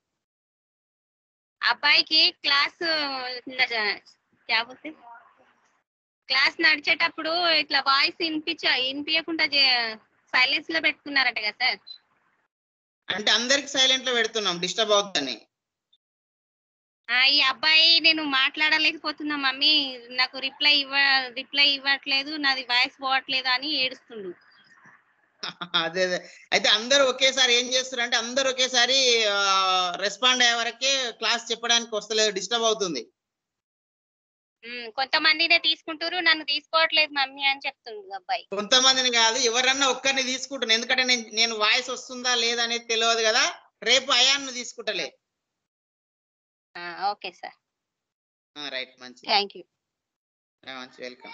అబ్బాయికి క్లాస్ క్యా బోల్తే క్లాస్ నడిచేటప్పుడు ఇట్లా వాయిస్ వినిపించ వినిపించకుండా సైలెన్స్ లో పెట్టుకున్నారట కదా సార్ అంటే అందరికి సైలెంట్ లో పెడుతున్నాం డిస్టర్బ్ అవుతుందని ఆ, ఈ అబ్బాయి నేను మాట్లాడలేకపోతున్నా మమ్మీ నాకు రిప్లై ఇవ్వ రిప్లై ఇవ్వట్లేదు నాది వాయిస్ పోవట్లేదు అని ఏడుస్తుండు అదే అదే అయితే అందరూ ఒకేసారి ఏం చేస్తారు అంటే అందరూ ఒకేసారి రెస్పాండ్ అయ్యే వరకే క్లాస్ చెప్పడానికి వస్తలేదు డిస్టర్బ్ అవుతుంది ఉమ్, కొంతమందినే తీసుకుంటారు నన్ను తీసుకోవట్లేదు మమ్మీ అని చెప్తుండు అబ్బాయి కొంతమందిని కాదు ఎవరన్నా ఒక్కరిని తీసుకుంటాను ఎందుకంటే నేను నేను వాయిస్ వస్తుందా లేదా అనేది తెలియదు కదా రేపు అయాన్ను తీసుకుంటలే ఆ, ఓకే సార్ రైట్ మంచి థ్యాంక్ యూ ఆ, మంచి welcome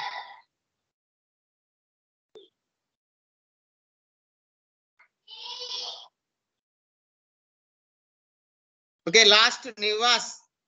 okay last Nivas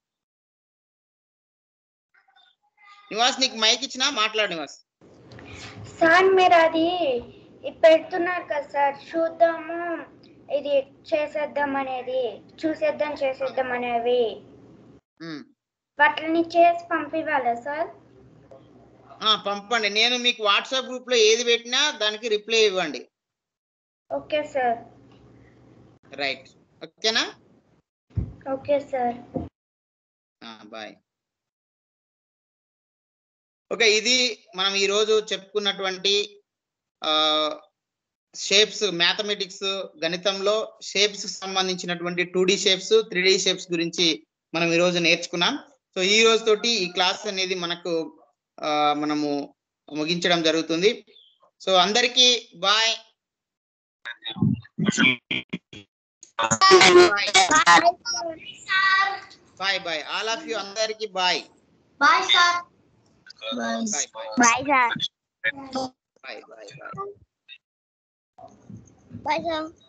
Nivas నీకు మైక్ ఇచ్చినా మాట్లాడు నివాస్ సార్ మీరు అది ఇది పెడుతున్నారు కదా సార్ చూద్దాము ఇది చేసేద్దాం అనేది చూసేద్దాం చేసేద్దాం అనేవి ఉమ్. వాటిని చేసి పంపివ్వాలా సార్ ఆ, పంపండి నేను మీకు వాట్సాప్ గ్రూప్ లో ఏది పెట్టినా దానికి రిప్లై ఇవ్వండి ఓకే సార్ రైట్ ఓకేనా ఓకే సార్ బాయ్ ఓకే ఇది మనం ఈ రోజు చెప్పుకున్నటువంటి షేప్స్ మ్యాథమెటిక్స్ గణితంలో షేప్స్ సంబంధించినటువంటి two D shapes three D shapes గురించి మనం ఈ రోజు నేర్చుకున్నాం సో ఈ రోజు తోటి ఈ క్లాస్ అనేది మనకు ఆ, మనము ముగించడం జరుగుతుంది సో అందరికీ bye bye bye all of you అందరికీ bye bye sir bye bye bye sir bye bye bye bye sir